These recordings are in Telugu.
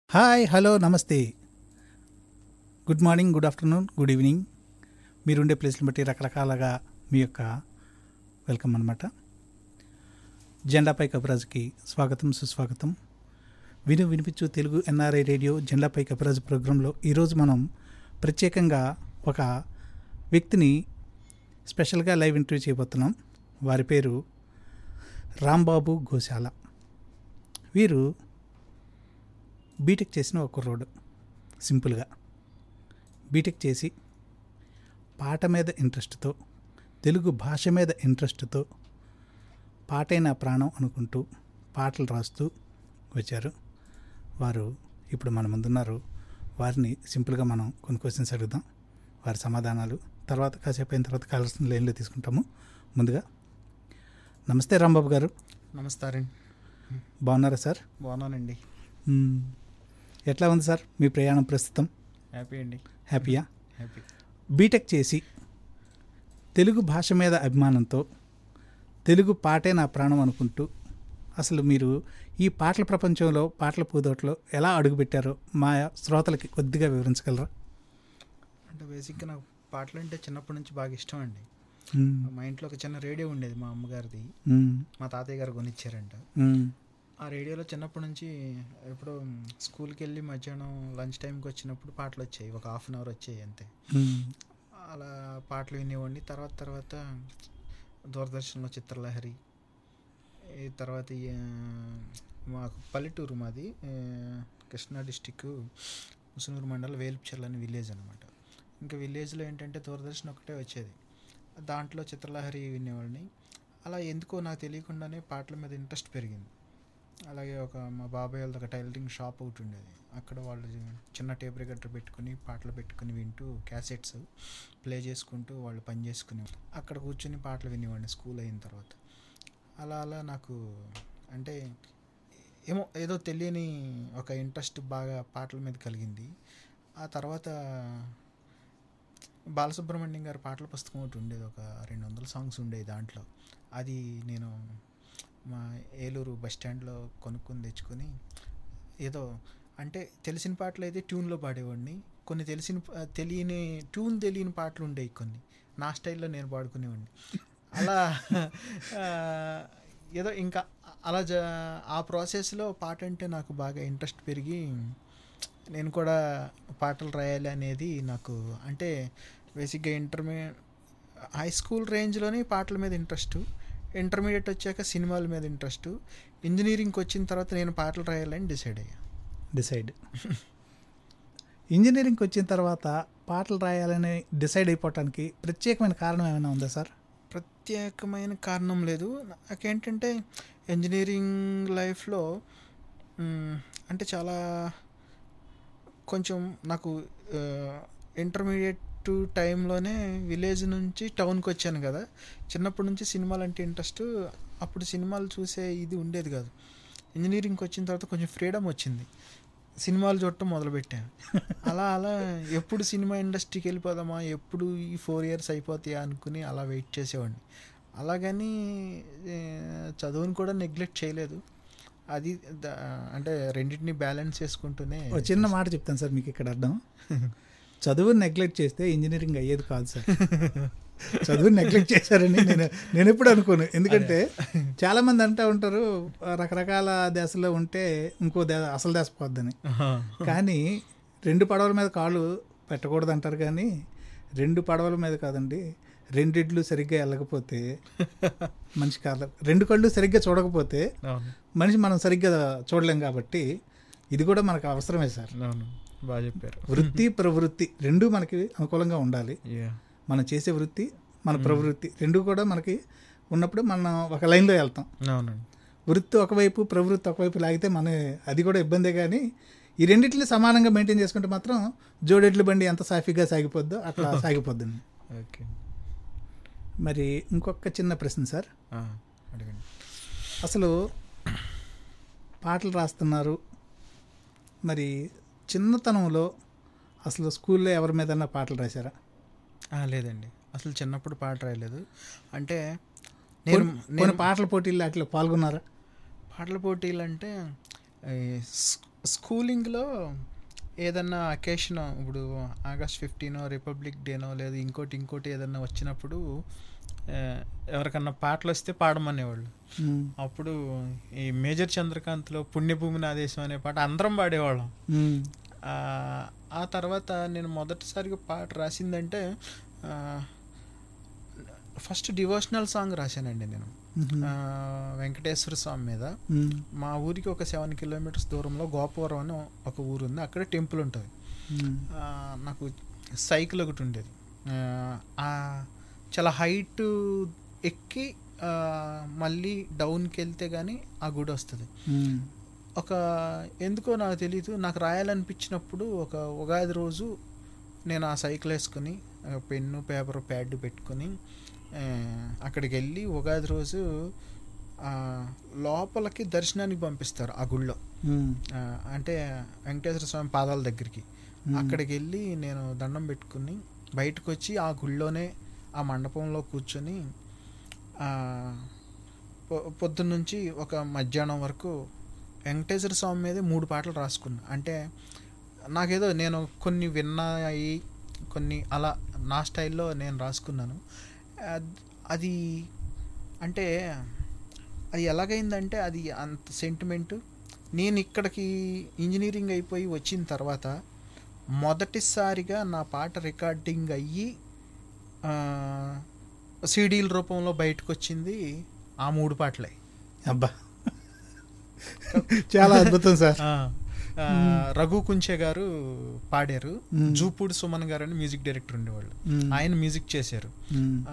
Hi hello namaste good morning good afternoon good evening మీరుండే ప్లేస్ని బట్టి రకరకాలుగా మీ యొక్క వెల్కమ్ అనమాట జెండాపై కబరాజుకి స్వాగతం సుస్వాగతం విను వినిపించు తెలుగు ఎన్ఆర్ఐ రేడియో జెండాపై కబరాజు ప్రోగ్రాంలో ఈరోజు మనం ప్రత్యేకంగా ఒక వ్యక్తిని స్పెషల్గా లైవ్ ఇంటర్వ్యూ చేయబోతున్నాం వారి పేరు రాంబాబు గోశాల వీరు బీటెక్ చేసిన ఒక కుర్రోడు సింపుల్గా బీటెక్ చేసి పాట మీద ఇంట్రెస్ట్తో తెలుగు భాష మీద ఇంట్రెస్ట్తో పాటే నా ప్రాణం అనుకుంటూ పాటలు రాస్తూ వచ్చారు వారు ఇప్పుడు మన ముందున్నారు వారిని సింపుల్గా మనం కొన్ని క్వశ్చన్స్ అడుగుదాం వారి సమాధానాలు తర్వాత కాసేపు అయిన తర్వాత కావాల్సిన లైన్లో తీసుకుంటాము ముందుగా నమస్తే రాంబాబు గారు నమస్కారం బాగున్నారా సార్ బాగున్నానండి మ్మ్. ఎట్లా ఉంది సార్ మీ ప్రయాణం ప్రస్తుతం హ్యాపీ అండి హ్యాపీయా హ్యాపీ బీటెక్ చేసి తెలుగు భాష మీద అభిమానంతో తెలుగు పాటే నా ప్రాణం అనుకుంటూ అసలు మీరు ఈ పాటల ప్రపంచంలో పాటల పూదోటలో ఎలా అడుగుపెట్టారో మా శ్రోతలకి కొద్దిగా వివరించగలరా అంటే బేసిక్గా నాకు పాటలు అంటే చిన్నప్పటి నుంచి బాగా ఇష్టం అండి మ్మ్. మా ఇంట్లో ఒక చిన్న రేడియో ఉండేది మా అమ్మగారిది మ్మ్. మా తాతయ్య గారు కొనిచ్చారంట మ్మ్. ఆ రేడియోలో చిన్నప్పటి నుంచి ఎప్పుడో స్కూల్కి వెళ్ళి మధ్యాహ్నం లంచ్ టైంకి వచ్చినప్పుడు పాటలు వచ్చాయి ఒక హాఫ్ అన్ అవర్ వచ్చాయి అంతే మ్మ్. అలా పాటలు వినేవాడిని తర్వాత తర్వాత దూరదర్శన్లో చిత్రలహరి ఈ తర్వాత ఈ, ఆ, మాకు పల్లెటూరు మాది ఆ, కృష్ణా డిస్టిక్ ముసునూరు మండలం వేలుపుచెర్ల అని విలేజ్ అనమాట ఇంకా విలేజ్లో ఏంటంటే దూరదర్శన్ ఒకటే వచ్చేది దాంట్లో చిత్రలహరి వినేవాడిని అలా ఎందుకో నాకు తెలియకుండానే పాటల మీద ఇంట్రెస్ట్ పెరిగింది అలాగే ఒక మా బాబాయ్ వాళ్ళది ఒక టైలరింగ్ షాప్ ఒకటి ఉండేది అక్కడ వాళ్ళు చిన్న టేప్ రికార్డర్ పెట్టుకుని పాటలు పెట్టుకుని వింటూ క్యాసెట్స్ ప్లే చేసుకుంటూ వాళ్ళు పని చేసుకుని అక్కడ కూర్చొని పాటలు వినేవాడిని స్కూల్ అయిన తర్వాత అలా అలా నాకు అంటే ఏమో ఏదో తెలియని ఒక ఇంట్రెస్ట్ బాగా పాటల మీద కలిగింది ఆ తర్వాత బాలసుబ్రహ్మణ్యం గారి పాటల పుస్తకం ఒకటి ఉండేది ఒక రెండు వందల సాంగ్స్ ఉండేవి దాంట్లో అది నేను మా ఏలూరు బస్ స్టాండ్లో కొనుక్కొని తెచ్చుకొని ఏదో అంటే తెలిసిన పాటలు అయితే ట్యూన్లో పాడేవాడిని కొన్ని తెలిసిన ప- తెలియని ట్యూన్ తెలియని పాటలు ఉండేవి కొన్ని నా స్టైల్లో నేను పాడుకునేవాడిని అలా ఆ, ఏదో ఇంకా అలా జ ఆ ప్రాసెస్లో పాట అంటే నాకు బాగా ఇంట్రెస్ట్ పెరిగి నేను కూడా పాటలు రాయాలి అనేది నాకు అంటే బేసిక్గా ఇంటర్మీడియట్ హై స్కూల్ రేంజ్లోనే పాటల మీద ఇంట్రెస్ట్ ఇంటర్మీడియట్ వచ్చాక సినిమాల మీద ఇంట్రెస్ట్ ఇంజనీరింగ్కి వచ్చిన తర్వాత నేను పాటలు రాయాలని డిసైడ్ అయ్యా డిసైడ్ ఇంజనీరింగ్కి వచ్చిన తర్వాత పాటలు రాయాలని డిసైడ్ అయిపోవటానికి ప్రత్యేకమైన కారణం ఏమైనా ఉందా సార్ ప్రత్యేకమైన కారణం లేదు నాకేంటంటే ఇంజనీరింగ్ లైఫ్లో మ్, అంటే చాలా కొంచెం నాకు ఇంటర్మీడియట్ టైంలోనే విలేజ్ నుంచి టౌన్కి వచ్చాను కదా చిన్నప్పటి నుంచి సినిమాలు అంటే ఇంట్రెస్ట్ అప్పుడు సినిమాలు చూసే ఇది ఉండేది కాదు ఇంజనీరింగ్కి వచ్చిన తర్వాత కొంచెం ఫ్రీడమ్ వచ్చింది సినిమాలు చూడటం మొదలుపెట్టాను అలా అలా ఎప్పుడు సినిమా ఇండస్ట్రీకి వెళ్ళిపోదామా ఎప్పుడు ఈ ఫోర్ ఇయర్స్ అయిపోతాయా అనుకుని అలా వెయిట్ చేసేవాడిని అలాగని ఏ, చదువుని కూడా నెగ్లెక్ట్ చేయలేదు అది ద- అంటే రెండింటిని బ్యాలెన్స్ చేసుకుంటూనే ఒక చిన్న మాట చెప్తాను సార్ మీకు ఇక్కడ అర్థం చదువుని నెగ్లెక్ట్ చేస్తే ఇంజనీరింగ్ అయ్యేది కాదు సార్ చదువుని నెగ్లెక్ట్ చేశారని నేను నేను ఎప్పుడు అనుకోను ఎందుకంటే చాలా మంది అంటూ ఉంటారు ఆ, రకరకాల దేశాల్లో ఉంటే ఇంకో దే అసలు దేశ పోద్దని కానీ రెండు పడవల మీద కాళ్ళు పెట్టకూడదు అంటారు కానీ రెండు పడవల మీద కాదండి రెండిడ్లు సరిగ్గా వెళ్ళకపోతే మనిషి కాదు రెండు కళ్ళు సరిగ్గా చూడకపోతే అవును మనిషి మనం సరిగ్గా చూడలేం కాబట్టి ఇది కూడా మనకు అవసరమే సార్ అవును బాగా చెప్పారు వృత్తి ప్రవృత్తి రెండు మనకి అనుకూలంగా ఉండాలి యా మనం చేసే వృత్తి మన ప్రవృత్తి రెండు కూడా మనకి ఉన్నప్పుడు మనం ఒక లైన్లో వెళ్తాం అవునండి వృత్తి ఒకవైపు ప్రవృత్తి ఒకవైపు లాగితే మన అది కూడా ఇబ్బందే కానీ ఈ రెండింటిని సమానంగా మెయింటైన్ చేసుకుంటే మాత్రం జోడెడ్ల బండి ఎంత సాఫీగా సాగిపోద్దో అట్లా సాగిపోద్దండి ఓకే మరి ఇంకొక చిన్న ప్రశ్న సార్ ఆ, అడగండి అసలు పాటలు రాస్తున్నారు మరి చిన్నతనంలో అసలు స్కూల్లో ఎవరి మీదన్నా పాటలు రాశారా ఆ, లేదండి అసలు చిన్నప్పుడు పాట రాయలేదు అంటే నేను కొన్ని పాటల పోటీల్లో అట్లా పాల్గొన్నారా పాటల పోటీలు అంటే ఈ స్- స్కూలింగ్లో ఏదన్నా అకేషన్ ఇప్పుడు ఆగస్ట్ ఫిఫ్టీనో రిపబ్లిక్ డేనో లేదా ఇంకోటి ఇంకోటి ఏదన్నా వచ్చినప్పుడు ఆ, ఎవరికన్నా పాటలు వస్తే పాడమనేవాళ్ళు ఉమ్, అప్పుడు ఈ మేజర్ చంద్రకాంత్లో పుణ్యభూమి నా దేశం అనే పాట అందరం పాడేవాళ్ళం ఉమ్, ఆ, ఆ తర్వాత నేను మొదటిసారిగా పాట రాసిందంటే ఆ, ఫస్ట్ డివోషనల్ సాంగ్ రాశానండి నేను ఉమ్, ఆ, వెంకటేశ్వర స్వామి మీద ఉమ్, మా ఊరికి ఒక సెవెన్ కిలోమీటర్స్ దూరంలో గోపవరం అని ఒక ఊరు ఉంది అక్కడ టెంపుల్ ఉంటుంది ఉమ్, ఆ, నాకు సైకిల్ ఒకటి ఉండేది ఆ, ఆ, చాలా హైట్ ఎక్కి ఆ, మళ్ళీ డౌన్కి వెళ్తే కానీ ఆ గుడి వస్తుంది ఉమ్, ఒక ఎందుకో నాకు తెలియదు నాకు రాయాలనిపించినప్పుడు ఒక ఉగాది రోజు నేను ఆ సైకిల్ వేసుకుని ఆ, పెన్ను పేపర్ ప్యాడ్ పెట్టుకుని ఆ, అక్కడికి వెళ్ళి ఉగాది రోజు ఆ, లోపలికి దర్శనానికి పంపిస్తారు ఆ గుళ్ళో ఉమ్, ఆ, అంటే వెంకటేశ్వర స్వామి పాదాల దగ్గరికి ఉమ్, అక్కడికి వెళ్ళి నేను దండం పెట్టుకుని బయటకు వచ్చి ఆ గుళ్ళోనే ఆ మండపంలో కూర్చొని ఆ, పొ- పొద్దున్నుంచి ఒక మధ్యాహ్నం వరకు వెంకటేశ్వర స్వామి మీదే మూడు పాటలు రాసుకున్నా అంటే నాకేదో నేను కొన్ని విన్నాయి కొన్ని అలా నా స్టైల్లో నేను రాసుకున్నాను అద్- అది అంటే అది ఎలాగైందంటే అది అంత సెంటిమెంట్ నేను ఇక్కడికి ఇంజనీరింగ్ అయిపోయి వచ్చిన తర్వాత మొదటిసారిగా నా పాట రికార్డింగ్ అయ్యి సీడీల రూపంలో బయటకు వచ్చింది ఆ మూడు పాటలే అబ్బా చాలా అద్భుతం సార్ ఆ, ఆ, రఘు కుంచే గారు పాడారు మ్మ్. జూపూడి సుమన్ గారు అని మ్యూజిక్ డైరెక్టర్ ఉండేవాళ్ళు ఉమ్, ఆయన మ్యూజిక్ చేశారు ఉమ్, ఆ,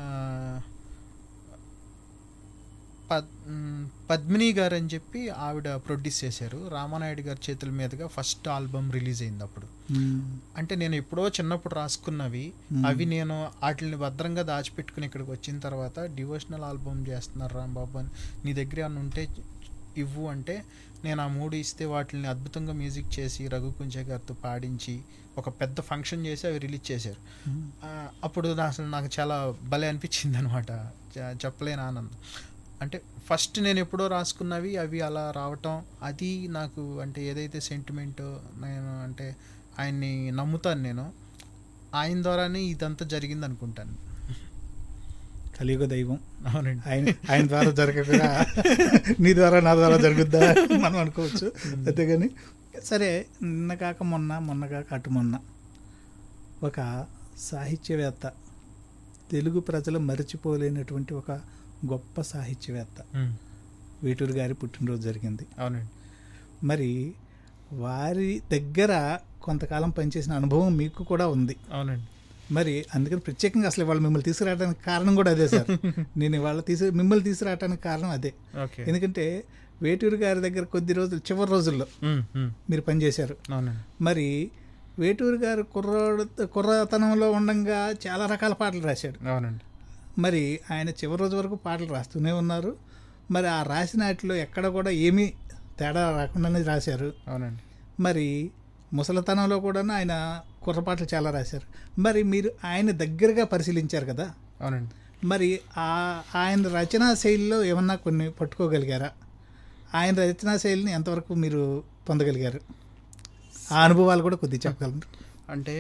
పద్ మ్, పద్మిని గారు అని చెప్పి ఆవిడ ప్రొడ్యూస్ చేశారు రామానాయుడు గారి చేతుల మీదుగా ఫస్ట్ ఆల్బమ్ రిలీజ్ అయింది అప్పుడు ఉమ్, అంటే నేను ఎప్పుడో చిన్నప్పుడు రాసుకున్నవి మ్మ్. అవి నేను వాటిని భద్రంగా దాచిపెట్టుకుని ఇక్కడికి వచ్చిన తర్వాత డివోషనల్ ఆల్బమ్ చేస్తున్నారు రాంబాబు అని నీ దగ్గర ఏమన్నా ఉంటే ఇవ్వు అంటే నేను ఆ మూడు ఇస్తే వాటిని అద్భుతంగా మ్యూజిక్ చేసి రఘు కుంచే గారితో పాడించి ఒక పెద్ద ఫంక్షన్ చేసి అవి రిలీజ్ చేశారు ఉమ్, ఆ, అప్పుడు నా- అసలు నాకు చాలా భలే అనిపించింది అనమాట చెప్పలేని ఆనందం అంటే ఫస్ట్ నేను ఎప్పుడో రాసుకున్నవి అవి అలా రావటం అది నాకు అంటే ఏదైతే సెంటిమెంట్ నేను అంటే ఆయన్ని నమ్ముతాను నేను ఆయన ద్వారానే ఇదంతా జరిగింది అనుకుంటాను కలియుగ దైవం అవునండి ఆయన ఆయన ద్వారా జరగకుండా నీ ద్వారా నా ద్వారా జరుగుద్దా మనం అనుకోవచ్చు అంతేగాని సరే నిన్న కాక మొన్న మొన్న కాక అటు మొన్న ఒక సాహిత్యవేత్త తెలుగు ప్రజలు మరిచిపోలేనటువంటి ఒక గొప్ప సాహిత్యవేత్త ఉమ్, వేటూరు గారి పుట్టినరోజు జరిగింది అవునండి మరి వారి దగ్గర కొంతకాలం పనిచేసిన అనుభవం మీకు కూడా ఉంది అవునండి మరి అందుకని ప్రత్యేకంగా అసలు ఇవాళ మిమ్మల్ని తీసుకురావడానికి కారణం కూడా అదే సార్ నేను ఇవాళ తీసు మిమ్మల్ని తీసుకురావడానికి కారణం అదే ఓకే ఎందుకంటే వేటూరు గారి దగ్గర కొద్ది రోజులు చివరి రోజుల్లో ఉమ్, ఉమ్, మీరు పనిచేశారు అవునండి మరి వేటూరు గారు కుర్రోడు కుర్రతనంలో ఉండంగా చాలా రకాల పాటలు రాశాడు అవునండి మరి ఆయన చివరి రోజు వరకు పాటలు రాస్తూనే ఉన్నారు మరి ఆ రాసిన వాటిలో ఎక్కడ కూడా ఏమీ తేడా రాకుండానే రాశారు అవునండి మరి ముసలితనంలో కూడా ఆయన కుర్రపాటలు చాలా రాశారు మరి మీరు ఆయన దగ్గరగా పరిశీలించారు కదా అవునండి మరి ఆ ఆయన రచనా శైలిలో ఏమన్నా కొన్ని పట్టుకోగలిగారా ఆయన రచనా శైలిని ఎంతవరకు మీరు పొందగలిగారు ఆ అనుభవాలు కూడా కొద్దిగా చెప్పగలరు అంటే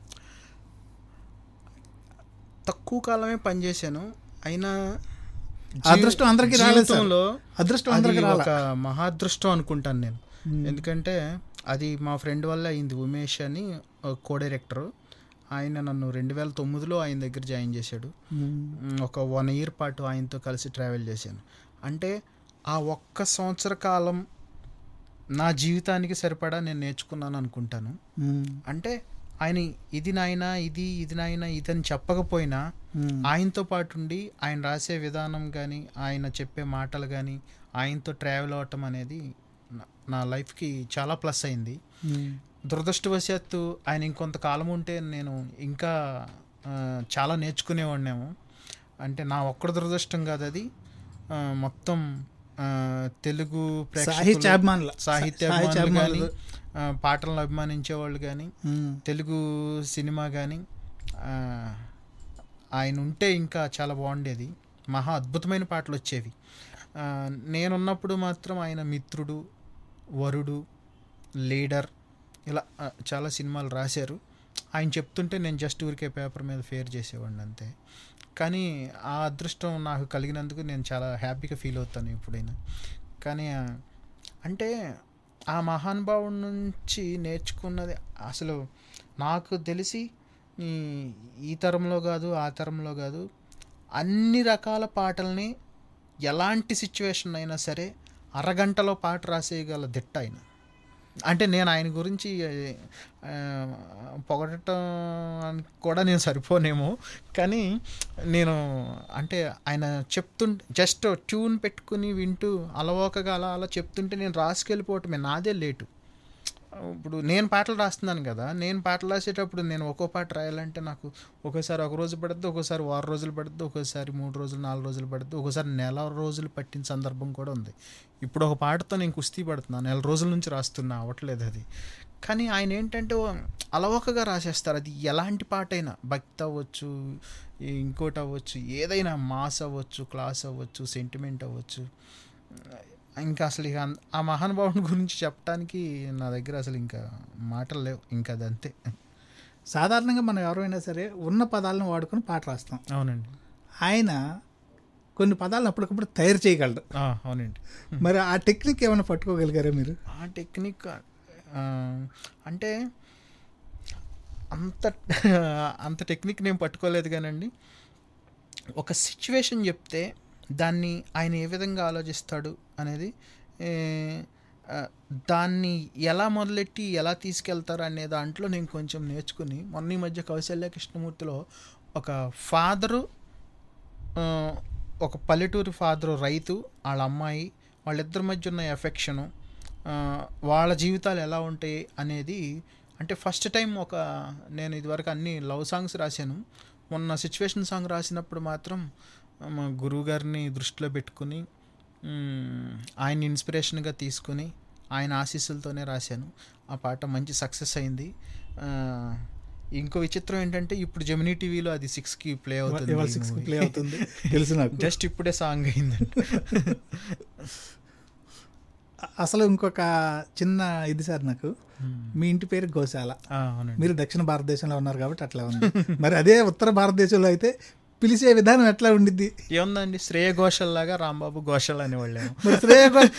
తక్కువ కాలమే పనిచేశాను అయినా ఆ అదృష్టం అందరికీ రాలేదు సార్. జీవితంలో అదృష్టం అది అందరికీ రాలా. ఒక మహాదృష్టం అనుకుంటాను నేను మ్మ్. ఎందుకంటే అది మా ఫ్రెండ్ వల్ల అయింది ఉమేష్ అని కో డైరెక్టర్ ఆయన నన్ను రెండు వేల తొమ్మిదిలో ఆయన దగ్గర జాయిన్ చేశాడు మ్మ్. మ్, ఒక వన్ ఇయర్ పాటు ఆయనతో కలిసి ట్రావెల్ చేశాను అంటే ఆ ఒక్క సంవత్సర కాలం నా జీవితానికి సరిపడా నేను నేర్చుకున్నాను అనుకుంటాను మ్మ్. అంటే ఆయన ఇది నాయనా ఇది ఇది నాయనా ఇది అని చెప్పకపోయినా మ్మ్. ఆయనతో పాటు ఉండి ఆయన రాసే విధానం కానీ ఆయన చెప్పే మాటలు కానీ ఆయనతో ట్రావెల్ అవటం అనేది నా- నా లైఫ్కి చాలా ప్లస్ అయింది మ్మ్. దురదృష్టవశాత్తు ఆయన ఇంకొంతకాలం ఉంటే నేను ఇంకా ఆ, చాలా నేర్చుకునేవాడినేమో అంటే నా ఒక్కడ దురదృష్టం కాదు అది ఆ, మొత్తం ఆ, తెలుగు ప్రేక్షకులు, సాహిత్యాభిమానుల సాహిత్యాభిమానులు సాహిత్యాభిమానులు. కానీ ఆ, పాటలను అభిమానించే వాళ్ళు కానీ మ్మ్. తెలుగు సినిమా కానీ ఆయన ఉంటే ఇంకా చాలా బాగుండేది మహా అద్భుతమైన పాటలు వచ్చేవి ఆ, నేనున్నప్పుడు మాత్రం ఆయన మిత్రుడు వరుడు లీడర్ ఇలా ఆ, చాలా సినిమాలు రాశారు ఆయన చెప్తుంటే నేను జస్ట్ ఊరికే పేపర్ మీద ఫేర్ చేసేవాడిని అంతే కానీ ఆ అదృష్టం నాకు కలిగినందుకు నేను చాలా హ్యాపీగా ఫీల్ అవుతాను ఎప్పుడైనా కానీ ఆ, అంటే ఆ మహానుభావుడి నుంచి నేర్చుకున్నది అసలు నాకు తెలిసి ఈ ఈ తరంలో కాదు ఆ తరంలో కాదు అన్ని రకాల పాటల్ని ఎలాంటి సిచ్యువేషన్ అయినా సరే అరగంటలో పాట రాసేయగల దిట్ట ఆయన అంటే నేను ఆయన గురించి ఆ, పొగడటం అని కూడా నేను సరిపోనేమో కానీ నేను అంటే ఆయన చెప్తుంటే జస్ట్ ట్యూన్ పెట్టుకుని వింటూ అలవోకగా అలా అలా చెప్తుంటే నేను రాసుకెళ్ళిపోవటమే నాదే లేటు ఇప్పుడు నేను పాటలు రాస్తున్నాను కదా నేను పాటలు రాసేటప్పుడు నేను ఒక్కో పాట రాయాలంటే నాకు ఒక్కోసారి ఒక రోజు పడుద్ది ఒక్కోసారి వారం రోజులు పడుద్ది ఒక్కోసారి మూడు రోజులు నాలుగు రోజులు పడుద్ది ఒక్కోసారి నెల రోజులు పట్టిన సందర్భం కూడా ఉంది ఇప్పుడు ఒక పాటతో నేను కుస్తీ పడుతున్నాను నెల రోజుల నుంచి రాస్తున్నా అవ్వట్లేదు అది కానీ ఆయన ఏంటంటే ఓ అలవోకగా రాసేస్తారు అది ఎలాంటి పాట అయినా భక్తి అవ్వచ్చు ఇంకోటి అవ్వచ్చు ఏదైనా మాస్ అవ్వచ్చు క్లాస్ అవ్వచ్చు సెంటిమెంట్ అవ్వచ్చు ఇంకా అసలు ఇక అన్- ఆ మహానుభావుని గురించి చెప్పడానికి నా దగ్గర అసలు ఇంకా మాటలు లేవు ఇంకా అది అంతే సాధారణంగా మనం ఎవరైనా సరే ఉన్న పదాలను వాడుకొని పాట రాస్తాం అవునండి ఆయన కొన్ని పదాలను అప్పటికప్పుడు తయారు చేయగలడు ఆ, అవునండి మరి ఆ టెక్నిక్ ఏమైనా పట్టుకోగలిగారా మీరు ఆ టెక్నిక్ ఆ, అంటే అంత అంత టెక్నిక్ నేను పట్టుకోలేదు కానండి ఒక సిచ్యువేషన్ చెప్తే దాన్ని ఆయన ఏ విధంగా ఆలోచిస్తాడు అనేది ఏ, ఆ, దాన్ని ఎలా మొదలెట్టి ఎలా తీసుకెళ్తారు అనే దాంట్లో నేను కొంచెం నేర్చుకుని మొన్న ఈ మధ్య కౌశల్య కృష్ణమూర్తిలో ఒక ఫాదరు ఆ, ఒక పల్లెటూరు ఫాదరు రైతు వాళ్ళ అమ్మాయి వాళ్ళిద్దరి మధ్య ఉన్న ఎఫెక్షను ఆ, వాళ్ళ జీవితాలు ఎలా ఉంటాయి అనేది అంటే ఫస్ట్ టైం ఒక నేను ఇదివరకు అన్ని లవ్ సాంగ్స్ రాశాను మొన్న సిచ్యువేషన్ సాంగ్ రాసినప్పుడు మాత్రం మా గురువు గారిని దృష్టిలో పెట్టుకుని మ్, ఆయన ఇన్స్పిరేషన్గా తీసుకుని ఆయన ఆశీస్సులతోనే రాశాను ఆ పాట మంచి సక్సెస్ అయింది ఆ, ఇంకో విచిత్రం ఏంటంటే ఇప్పుడు జమినీ టీవీలో అది సిక్స్కి ప్లే అవుతుంది ఇవాళ ఈ సిక్స్ movie. ప్లే అవుతుంది తెలుసు నాకు జస్ట్ ఇప్పుడే సాంగ్ అయిందండి అసలు ఇంకొక చిన్న ఇది సార్ నాకు మీ ఇంటి పేరు గోశాల ఆ, అవునండి మీరు దక్షిణ భారతదేశంలో ఉన్నారు కాబట్టి అట్లా ఉంది మరి అదే ఉత్తర భారతదేశంలో అయితే పిలిచే విధానం ఎట్లా ఉండిద్ది ఏముందండి శ్రేయ ఘోషల్ లాగా రాంబాబు ఘోషల్ అనేవాళ్ళేమో మరి శ్రేయ ఘోష్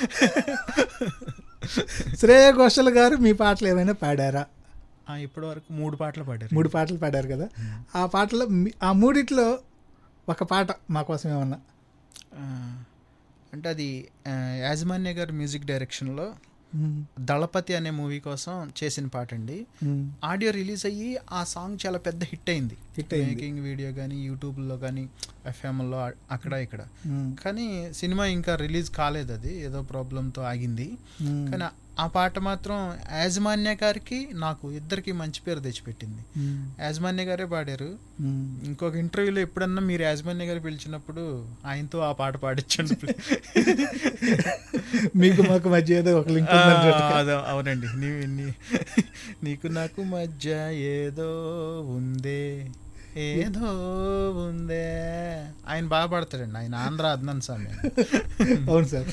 శ్రేయ ఘోషల్ గారు మీ పాటలు ఏమైనా పాడారా ఆ, ఇప్పటి వరకు మూడు పాటలు పాడారు మూడు పాటలు పాడారు కదా ఆ పాటలో మీ- ఆ మూడిట్లో ఒక పాట మా కోసం ఏమన్నా ఆ, అంటే అది ఆ, యాజమాన్య గారి మ్యూజిక్ డైరెక్షన్లో మ్మ్. దళపతి అనే మూవీ కోసం చేసిన పాట అండి మ్మ్. ఆడియో రిలీజ్ అయ్యి ఆ సాంగ్ చాలా పెద్ద హిట్ అయింది హిట్ అయింది. మేకింగ్ వీడియో కానీ యూట్యూబ్లో కానీ ఎఫ్ఎంలో అక్కడ ఇక్కడ మ్మ్. కానీ సినిమా ఇంకా రిలీజ్ కాలేదు అది ఏదో ప్రాబ్లంతో ఆగింది మ్మ్. కానీ ఆ పాట మాత్రం యాజమాన్య గారికి నాకు ఇద్దరికి మంచి పేరు తెచ్చిపెట్టింది మ్మ్. యాజమాన్య గారే పాడారు మ్మ్. ఇంకొక ఇంటర్వ్యూలో ఎప్పుడన్నా మీరు యాజమాన్య గారు పిలిచినప్పుడు ఆయనతో ఆ పాట పాడించండి మీకు మాకు మధ్య ఏదో ఒక లింక్ ఆ, ఉందన్నట్టుగా. అదో అవునండి నీ నీ- నీకు నాకు మధ్య ఏదో ఉందే ఏదో ఉందే ఆయన బాగా పాడతాడండి ఆయన ఆంధ్ర అద్నాన్ స్వామి అవును సార్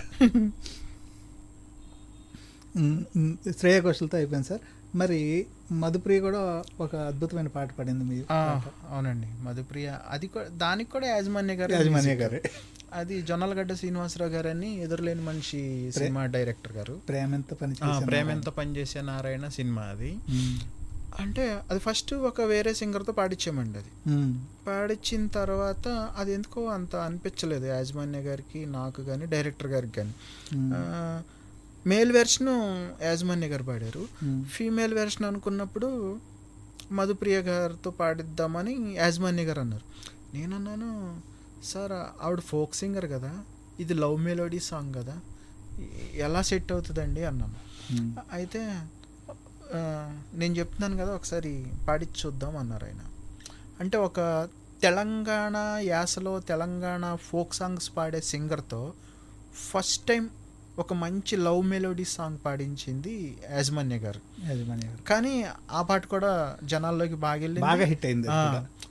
మ్మ్. మ్మ్. శ్రేయ ఘోషల్తో అయిపోయింది సార్ మరి మధుప్రియ కూడా ఒక అద్భుతమైన పాట పాడింది మీ ఆ, అవునండి మధుప్రియ అది కూడా దానికి కూడా యాజమాన్య గారు యాజమాన్య గారే అది జొన్నలగడ్డ శ్రీనివాసరావు గారు అని ఎదురులేని మనిషి సినిమా డైరెక్టర్ గారు ప్రేమెంత పని ఆ, చేసిన ప్రేమ ఎంత పనిచేసే నారాయణ సినిమా అది మ్మ్. అంటే అది ఫస్ట్ ఒక వేరే సింగర్తో పాడించామండి అది మ్మ్. పాడించిన తర్వాత అది ఎందుకో అంత అనిపించలేదు యాజమాన్య గారికి నాకు కానీ డైరెక్టర్ గారికి కానీ మ్మ్. మేల్ వెర్షన్ యాజమాన్య గారు పాడారు మ్మ్. ఫీమేల్ వెర్షన్ అనుకున్నప్పుడు మధుప్రియ గారితో పాడిద్దామని యాజమాన్య గారు అన్నారు నేనన్నాను సార్ ఆవిడ ఫోక్ సింగర్ కదా ఇది లవ్ మెలోడీ సాంగ్ కదా ఎలా సెట్ అవుతుందండి అన్నాను మ్మ్. అయితే ఆ, నేను చెప్తున్నాను కదా ఒకసారి పాడించి చూద్దాం అన్నారు ఆయన అంటే ఒక తెలంగాణ యాసలో తెలంగాణ ఫోక్ సాంగ్స్ పాడే సింగర్తో ఫస్ట్ టైం ఒక మంచి లవ్ మెలోడీ సాంగ్ పాడించింది యాజమాన్య గారు యాజమాన్య గారు కానీ ఆ పాట కూడా జనాల్లోకి బాగా వెళ్ళింది బాగా హిట్ అయింది అది ఆ, కూడా.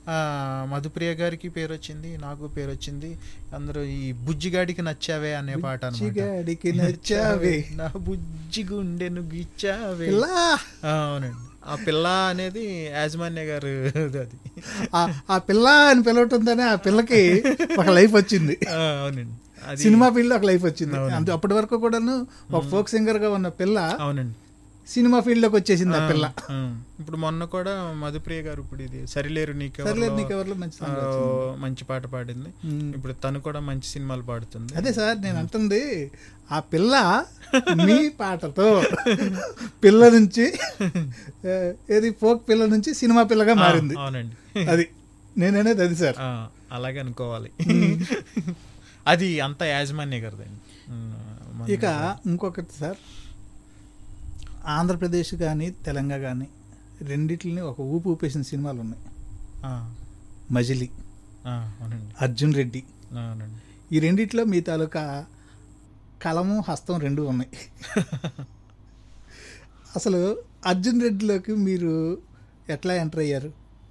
ఆ, మధుప్రియ గారికి పేరు వచ్చింది నాకు పేరు వచ్చింది అందరూ ఈ బుజ్జిగాడికి నచ్చావే అనే పాట అన్నమాట. చిగాడికి నచ్చావే నా బుజ్జి గుండెను గిచ్చావే పిల్ల ఆ, అవునండి ఆ పిల్ల అనేది యాజమాన్య గారు అది ఆ- ఆ పిల్ల అని పిలవటంతోనే ఆ పిల్లకి ఒక లైఫ్ వచ్చింది ఆ, అవునండి అది సినిమా ఫీల్డ్ ఒక లైఫ్ వచ్చింది అవునండి. అంతే అప్పటి వరకు కూడాను ఒక ఫోక్ సింగర్ గా ఉన్న పిల్ల అవునండి సినిమా ఫీల్డ్ లోకి వచ్చేసింది ఆ పిల్ల ఆ, ఇప్పుడు మొన్న కూడా మధుప్రియ గారు ఇప్పుడు ఇది సరిలేరు నీకెవరిలో, సర్లేదు నీకెవరిలో మంచి ఆ, song వచ్చింది. మంచి పాట పాడింది మ్మ్. ఇప్పుడు తను కూడా మంచి సినిమాలు పాడుతుంది అదే సార్ నేను అంటుంది ఆ పిల్ల మీ పాటతో పిల్ల నుంచి ఆ, ఏది ఫోక్ పిల్ల నుంచి సినిమా పిల్లగా ఆ, మారింది అవునండి అది నేననేది అది సార్ ఆ, అలాగే అనుకోవాలి అది అంత యాజమాన్య గారిదండి మ్మ్, మన- ఇక ఇంకొకటి సార్ ఆంధ్రప్రదేశ్ కానీ తెలంగాణ కానీ రెండిట్లని ఒక ఊపు ఊపేసిన సినిమాలు ఉన్నాయి ఆ, మజిలీ ఆ, అవునండి అర్జున్ రెడ్డి అవునండి ఈ రెండిట్లో మీ తాలూకా కలము హస్తం రెండు ఉన్నాయి అసలు అర్జున్ రెడ్డిలోకి మీరు ఎట్లా ఎంటర్ అయ్యారు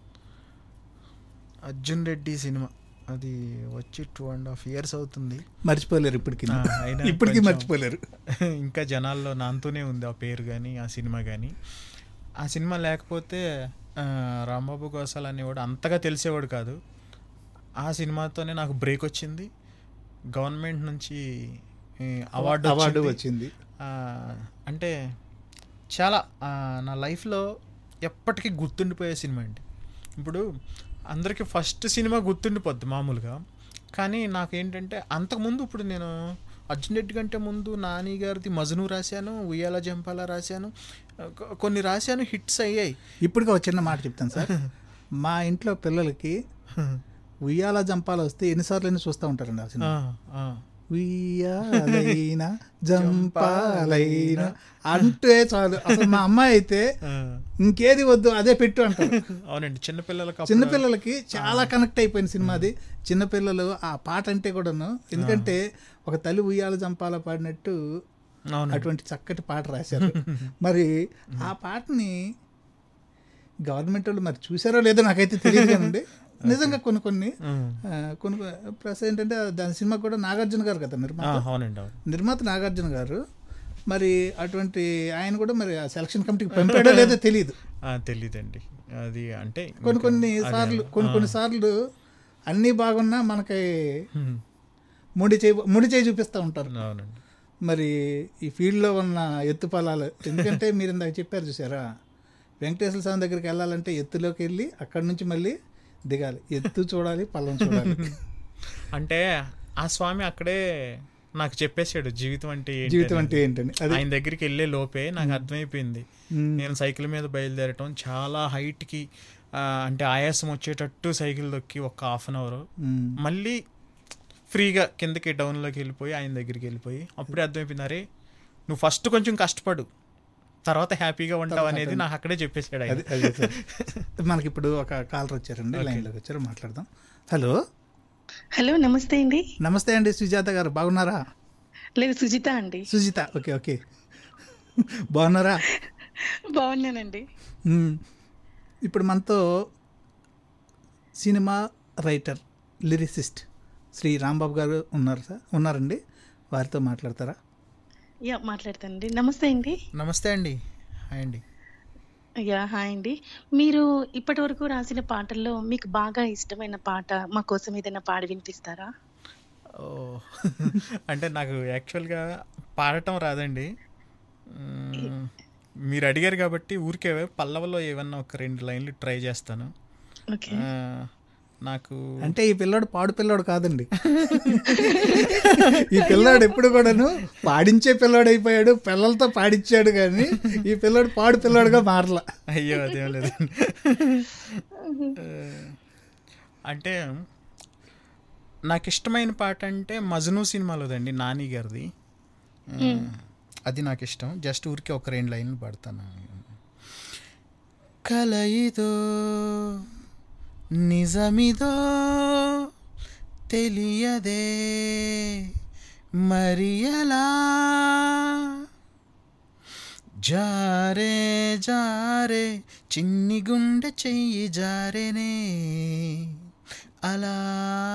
అర్జున్ రెడ్డి సినిమా అది వచ్చి టూ అండ్ హాఫ్ ఇయర్స్ అవుతుంది మర్చిపోలేరు ఇప్పటికి ఆ, అయినా ఇప్పటికీ కొంచెం- మర్చిపోలేరు ఇంకా జనాల్లో నాంతోనే ఉంది ఆ పేరు కానీ ఆ సినిమా కానీ ఆ సినిమా లేకపోతే ఆ, రాంబాబు గోసాల్ అనేవాడు అంతగా తెలిసేవాడు కాదు ఆ సినిమాతోనే నాకు బ్రేక్ వచ్చింది గవర్నమెంట్ నుంచి ఈ, అవార్డు అవార్డు వచ్చింది. వచ్చింది ఆ, అంటే చాలా ఆ, నా లైఫ్లో ఎప్పటికీ గుర్తుండిపోయే సినిమా అండి ఇప్పుడు అందరికీ ఫస్ట్ సినిమా గుర్తుండిపోద్ది మామూలుగా కానీ నాకు ఏంటంటే అంతకుముందు ఇప్పుడు నేను అర్జున్ రెడ్డి కంటే ముందు నాని గారిది మజను రాశాను ఉయ్యాల జంపాల రాశాను కొ- కొన్ని రాశాను హిట్స్ అయ్యాయి ఇప్పటికి ఒక చిన్న మాట చెప్తాను సార్ మా ఇంట్లో పిల్లలకి ఉయ్యాల జంపాలు వస్తే ఎన్నిసార్లు అయినా చూస్తూ ఉంటారండి ఆ ఆ, సినిమా ఆ. ఉయ్యాలైనా జంపాలైనా అంటే చాలు అసలు మా అమ్మాయి అయితే ఆ. ఇంకేది వద్దు అదే పెట్టు అంటారు అవునండి చిన్నపిల్లలకు అప్పుడు- చిన్నపిల్లలకి చాలా కనెక్ట్ అయిపోయిన సినిమా అది చిన్నపిల్లలు ఆ పాట అంటే కూడాను ఎందుకంటే ఒక తల్లి ఉయ్యాల జంపాల పాడినట్టు అవునండి అటువంటి చక్కటి పాట రాశారు మరి ఆ పాటని గవర్నమెంట్ వాళ్ళు మరి చూసారో లేదో నాకైతే తెలియదు కానండి నిజంగా కొన్ని కొన్ని ఉమ్. ఆ, కొన్ని ప్లస్ ఏంటంటే దాని సినిమా కూడా నాగార్జున గారు కదా ఆ, నిర్మాత అవునండి అవును నిర్మాత నాగార్జున గారు మరి అటువంటి ఆయన కూడా మరి ఆ సెలక్షన్ కమిటీకి పంపాడో లేదో తెలియదు ఆ, తెలీదండి అది అంటే కొన్ని ఇంకా కొన్ని అదే సార్లు అలా. కొన్ని ఆ. కొన్ని సార్లు అన్నీ బాగున్నా మనకి ఉమ్. ముడి చేయి ముడి చేయి చూపిస్తూ ఉంటారు అవునండి మరి ఈ ఫీల్డ్లో ఉన్న ఎత్తు పొలాలు ఎందుకంటే మీరు ఇందాక చెప్పారు చూసారా వెంకటేశ్వర స్వామి దగ్గరికి వెళ్ళాలంటే ఎత్తులోకి వెళ్ళి అక్కడి నుంచి మళ్ళీ దిగాలి ఎత్తు చూడాలి పల్లం చూడాలి అంటే ఆ స్వామి అక్కడే నాకు చెప్పేశాడు జీవితం అంటే ఏంటి జీవితం అని. అంటే ఏంటని అది ఆయన దగ్గరికి వెళ్ళే లోపే నాకు అర్థమైపోయింది మ్, నేను సైకిల్ మీద బయలుదేరటం చాలా హైట్కి అంటే ఆయాసం వచ్చేటట్టు సైకిల్ దొక్కి ఒక హాఫ్ అన్ అవర్ మ్, మళ్ళీ ఫ్రీగా కిందకి డౌన్లోకి వెళ్ళిపోయి ఆయన దగ్గరికి వెళ్ళిపోయి అప్పుడే అర్థమైపోయింది అరే నువ్వు ఫస్ట్ కొంచెం కష్టపడు తర్వాత హ్యాపీగా ఉంటావు అనేది నాకు అక్కడే చెప్పేశాడు ఆయన అది అది సార్. మనకి ఇప్పుడు ఒక కాలర్ వచ్చారండి లైన్లోకి వచ్చారు మాట్లాడదాం హలో హలో నమస్తే అండి నమస్తే అండి సుజాత గారు బాగున్నారా లేదు సుజిత అండి సుజిత ఓకే ఓకే బాగున్నారా బాగున్నానండి మ్మ్. ఇప్పుడు మనతో సినిమా రైటర్ లిరిసిస్ట్ శ్రీ రాంబాబు గారు ఉన్నారు సార్ ఉన్నారండి వారితో మాట్లాడతారా యా మాట్లాడతానండి నమస్తే అండి నమస్తే అండి హాయ్ అండి యా హాయ్ అండి మీరు ఇప్పటి వరకు రాసిన పాటల్లో మీకు బాగా ఇష్టమైన పాట మా కోసం ఏదైనా పాడి వినిపిస్తారా ఓ అంటే నాకు యాక్చువల్గా పాడటం రాదండి మ్మ్. మీరు అడిగారు కాబట్టి ఊరికే పల్లవలో ఏమన్నా ఒక రెండు లైన్లు ట్రై చేస్తాను ఓకే ఆ, నాకు అంటే ఈ పిల్లాడు పాడు పిల్లాడు కాదండి ఈ పిల్లాడు ఎప్పుడు కూడాను పాడించే పిల్లాడు అయిపోయాడు పిల్లలతో పాడించాడు కానీ ఈ పిల్లాడు పాడు పిల్లాడుగా మారల అయ్యో అదేం లేదండి ఆ, అంటే నాకు ఇష్టమైన పాట అంటే మజను సినిమాలోదండి నాని గారిది ఆ, అది నాకు ఇష్టం జస్ట్ ఊరికే ఒక రెండు లైన్లు పాడతాను కలయిదో నిజమిదో తెలియదే మరి ఎలా జారే జారే చిన్ని గుండె చెయ్యి జారెనే అలా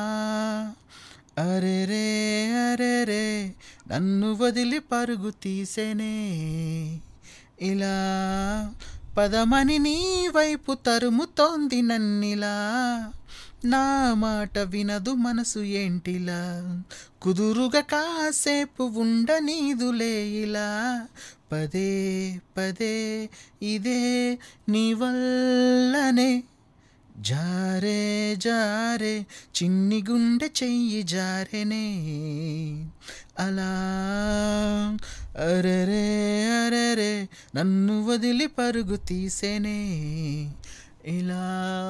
అరెరే అరెరే నన్ను వదిలి పరుగు తీసేనే ఇలా పదమని నీ వైపు తరుముతోంది నన్నిలా నా మాట వినదు మనసు ఏంటిలా కుదురుగా కాసేపు ఉండనీదులే ఇలా పదే పదే ఇదే నీ వల్లనే జారే జారే చిన్ని గుండె చెయ్యి జారెనే అలా అరెరే అరెరే నన్ను వదిలి పరుగు తీసేనే ఇలా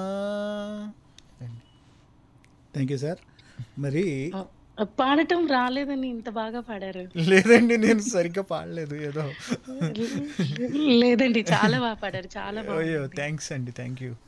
థ్యాంక్ యూ సార్ మరి ఆ, పాడటం రాలేదని ఇంత బాగా పాడారు లేదండి నేను సరిగ్గా పాడలేదు ఏదో లేదండి చాలా బాగా పాడారు చాలా అయ్యో బాగా థ్యాంక్స్ అండి థ్యాంక్ యూ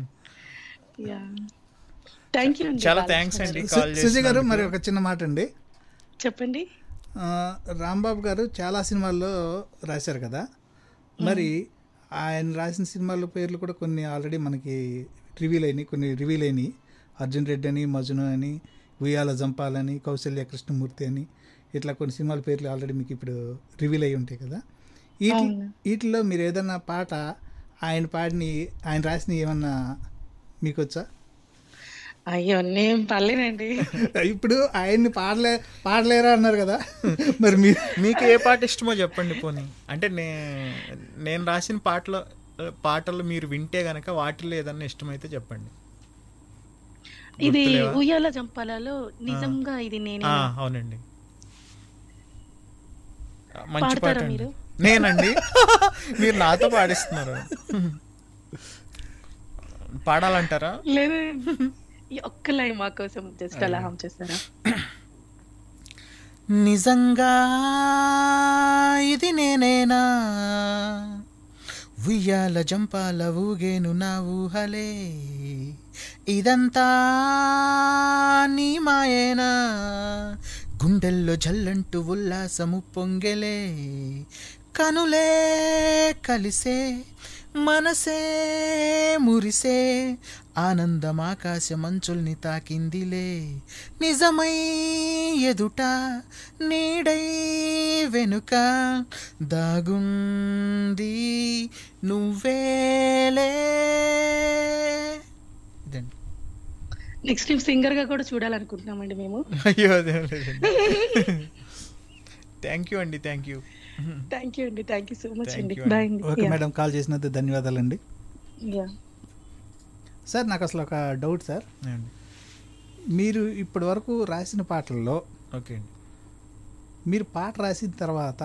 థ్యాంక్ యూ అండి చాలా బాలకృష్ణ థ్యాంక్స్ అండి గారు. కాల్ సుజయ్ గారు మరి చేసినందుకు. ఒక చిన్న మాట అండి చెప్పండి ఆ, రాంబాబు గారు చాలా సినిమాల్లో రాశారు కదా మరి ఆయన రాసిన సినిమాల పేర్లు కూడా కొన్ని ఆల్రెడీ మనకి రివీల్ అయినాయి కొన్ని రివీల్ అయినాయి అర్జున్ రెడ్డి అని మజును అని ఉయ్యాల జంపాలని కౌశల్య కృష్ణమూర్తి అని ఇట్లా కొన్ని సినిమాల పేర్లు ఆల్రెడీ మీకు ఇప్పుడు రివీల్ అయి ఉంటాయి కదా వీటి అవును. వీటిలో మీరు ఏదన్నా పాట ఆయన పాడిన ఆయన రాసిన ఏమన్నా మీకు వచ్చా అయ్యో నేను పర్లేదండి ఇప్పుడు ఆయన్ని పాడలే పాడలేరా అన్నారు కదా మరి మీరు మీకు ఏ పాట ఇష్టమో చెప్పండి పోనీ అంటే నే నేను రాసిన పాటలో పాటలు మీరు వింటే గనక వాటిల్లో ఏదన్నా ఇష్టమైతే చెప్పండి ఇది గుర్తులేవా? ఉయ్యాల జంపాలలో నిజంగా ఇది నేనే ఆ, అవునండి మంచి పాట పాడతారా అండి. మీరు? నేనండి మీరు నాతో పాడిస్తున్నారు పాడాలంటారా లేదు ఈ ఒక్క లైన్ మా కోసం జస్ట్ అలా హామ్ చేస్తారా నిజంగా ఇది నేనేనా ఉయ్యాల జంపాల ఊగేను నా ఊహలే ఇదంతా నీ మాయేనా గుండెల్లో జల్లంటూ ఉల్లాసము పొంగెలే కనులే కలిసే మనసే మురిసే ఆనందం ఆకాశ మంచుల్ని తాకిందిలే నిజమై ఎదుట నీడై వెనుక దాగుంది నువ్వేలే ఇదండి నెక్స్ట్ సింగర్ గా కూడా చూడాలనుకుంటున్నామండి మేము అయ్యో అదే థ్యాంక్ యూ అండి థ్యాంక్ యూ థ్యాంక్ యూ అండి thank you so much Thank అండి you అండి. బాయ్ అండి ఓకే Yeah. మేడం కాల్ చేసినందుకు ధన్యవాదాలండి Yeah. సార్ నాకు అసలు ఒక డౌట్ సార్ మీరు ఇప్పటి వరకు రాసిన పాటల్లో ఓకే అండి మీరు పాట రాసిన తర్వాత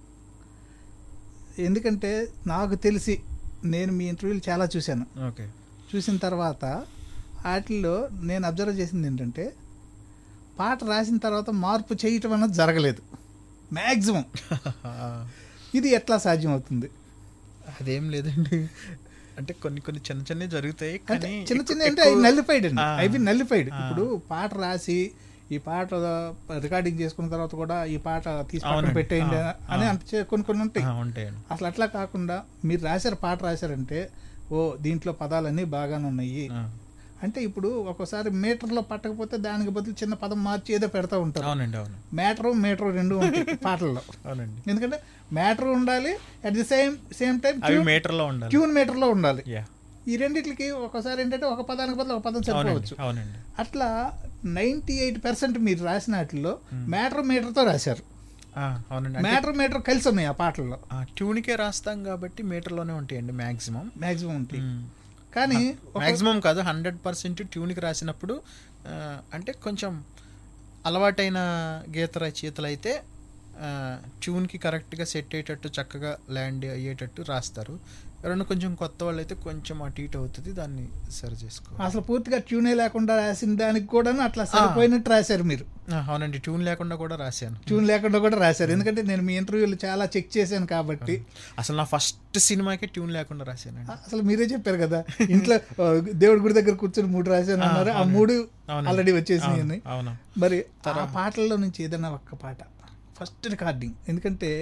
ఎందుకంటే నాకు తెలిసి నేను మీ ఇంటర్వ్యూలు చాలా చూశాను ఓకే చూసిన తర్వాత వాటిల్లో నేను అబ్జర్వ్ చేసింది ఏంటంటే పాట రాసిన తర్వాత మార్పు చేయటం అన్నది జరగలేదు మ్యాక్సిమం ఇది ఎట్లా సాధ్యం అవుతుంది అదేం లేదండి అంటే కొన్ని కొన్ని చిన్న చిన్నవి జరుగుతాయి అంటే కానీ చిన్న చిన్న ఎక్కువ- అంటే అవి నల్లిఫైడ్ అండి ఆ. అవి నల్లిఫైడ్ ఆ. ఇప్పుడు పాట రాసి ఈ పాట రికార్డింగ్ చేసుకున్న తర్వాత కూడా ఈ పాట తీసి పక్కన అవునండి. పెట్టేయండి ఆ, అని ఆ. అంటే కొన్ని కొన్ని ఉంటాయి ఆ, ఉంటాయండి అసలు అట్లా కాకుండా మీరు రాశారు పాట రాశారంటే ఓ దీంట్లో పదాలన్నీ బాగానే ఉన్నాయి ఆ, అంటే ఇప్పుడు ఒక్కోసారి మీటర్లో పట్టకపోతే దానికి బదులు చిన్న పదం మార్చి ఏదో పెడతా ఉంటారు అవునండి అవును మ్యాటరు మీటరు రెండు ఉంటాయి పాటల్లో అవునండి ఎందుకంటే మ్యాటర్ ఉండాలి at the same same time అవి మీటర్లో ఉండాలి ట్యూన్ మీటర్లో ఉండాలి యా ఈ రెండిట్లకి ఒకసారి ఏంటంటే ఒక పదానికి బదులు ఒక పదం అవునండి సరిపోవచ్చు అవునండి అట్లా నైంటీ ఎయిట్ పర్సెంట్ మీరు రాసిన వాటిల్లో మ్యాటర్ మీటర్తో రాశారు ఆ, అవునండి అంటే మ్యాటర్ మీటర్ కలిసి ఉన్నాయి ఆ పాటల్లో ఆ, ట్యూన్కే రాస్తాం కాబట్టి మీటర్లోనే ఉంటాయండి మ్యాక్సిమం మ్యాక్సిమం ఉంటాయి కానీ ఒక- మ్యాక్సిమం కాదు హండ్రెడ్ పర్సెంట్ ట్యూన్కి రాసినప్పుడు ఆ, అంటే కొంచెం అలవాటైన గీత రచయితలు అయితే ఆ, ట్యూన్కి కరెక్ట్గా సెట్ అయ్యేటట్టు చక్కగా ల్యాండ్ అయ్యేటట్టు రాస్తారు ఎవరైనా కొంచెం కొత్త వాళ్ళు అయితే కొంచెం అటు ఇటు అవుతుంది దాన్ని సరి చేసుకో అసలు పూర్తిగా ట్యూనే లేకుండా రాసిన దానికి కూడా అట్లా సరిపోయినట్టు రాశారు మీరు ఆ, అవునండి ట్యూన్ లేకుండా కూడా రాశాను ట్యూన్ లేకుండా కూడా రాశారు ఎందుకంటే నేను మీ ఇంటర్వ్యూలు చాలా చెక్ చేశాను కాబట్టి అసలు నా ఫస్ట్ సినిమాకే ట్యూన్ లేకుండా రాశానండి అసలు మీరే చెప్పారు కదా ఇంట్లో ఆ, దేవుడి గుడి దగ్గర కూర్చొని మూడు రాశాను అన్నారు ఆ అవునండి. మూడు అవునండి. ఆల్రెడీ వచ్చేసినాయి అవును, అవును మరి ఆ పాటల్లో నుంచి ఏదైనా ఒక్క పాట ఫస్ట్ రికార్డింగ్ ఎందుకంటే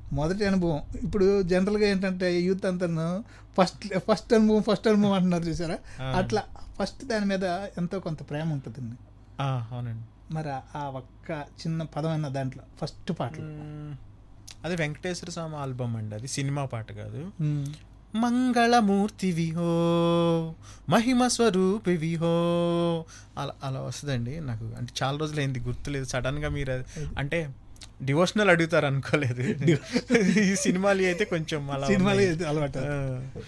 మొదటి అనుభవం ఇప్పుడు జనరల్గా ఏంటంటే యూత్ అంతా ఫస్ట్ ఫస్ట్ అనుభవం ఫస్ట్ అనుభవం అంటున్నారు చూసారా ఆ. అట్లా ఫస్ట్ దాని మీద ఎంతో కొంత ప్రేమ ఉంటుందండి ఆ, అవునండి మరి ఆ- ఆ ఒక్క చిన్న పదమైన దాంట్లో ఫస్ట్ పాటలు మ్మ్. అది వెంకటేశ్వర స్వామి ఆల్బమ్ అండి అది సినిమా పాట కాదు మ్మ్. మంగళమూర్తివి హో మహిమ స్వరూపివి హో అలా అలా వస్తుందండి నాకు అంటే చాలా రోజులు అయింది గుర్తులేదు సడన్గా మీరు అది- అంటే డివోషనల్ అడుగుతారు అనుకోలేదు ఈ సినిమాలు అయితే కొంచెం అలా సినిమాలు ఉన్నాయి. ఇది అలవాటు ఆ.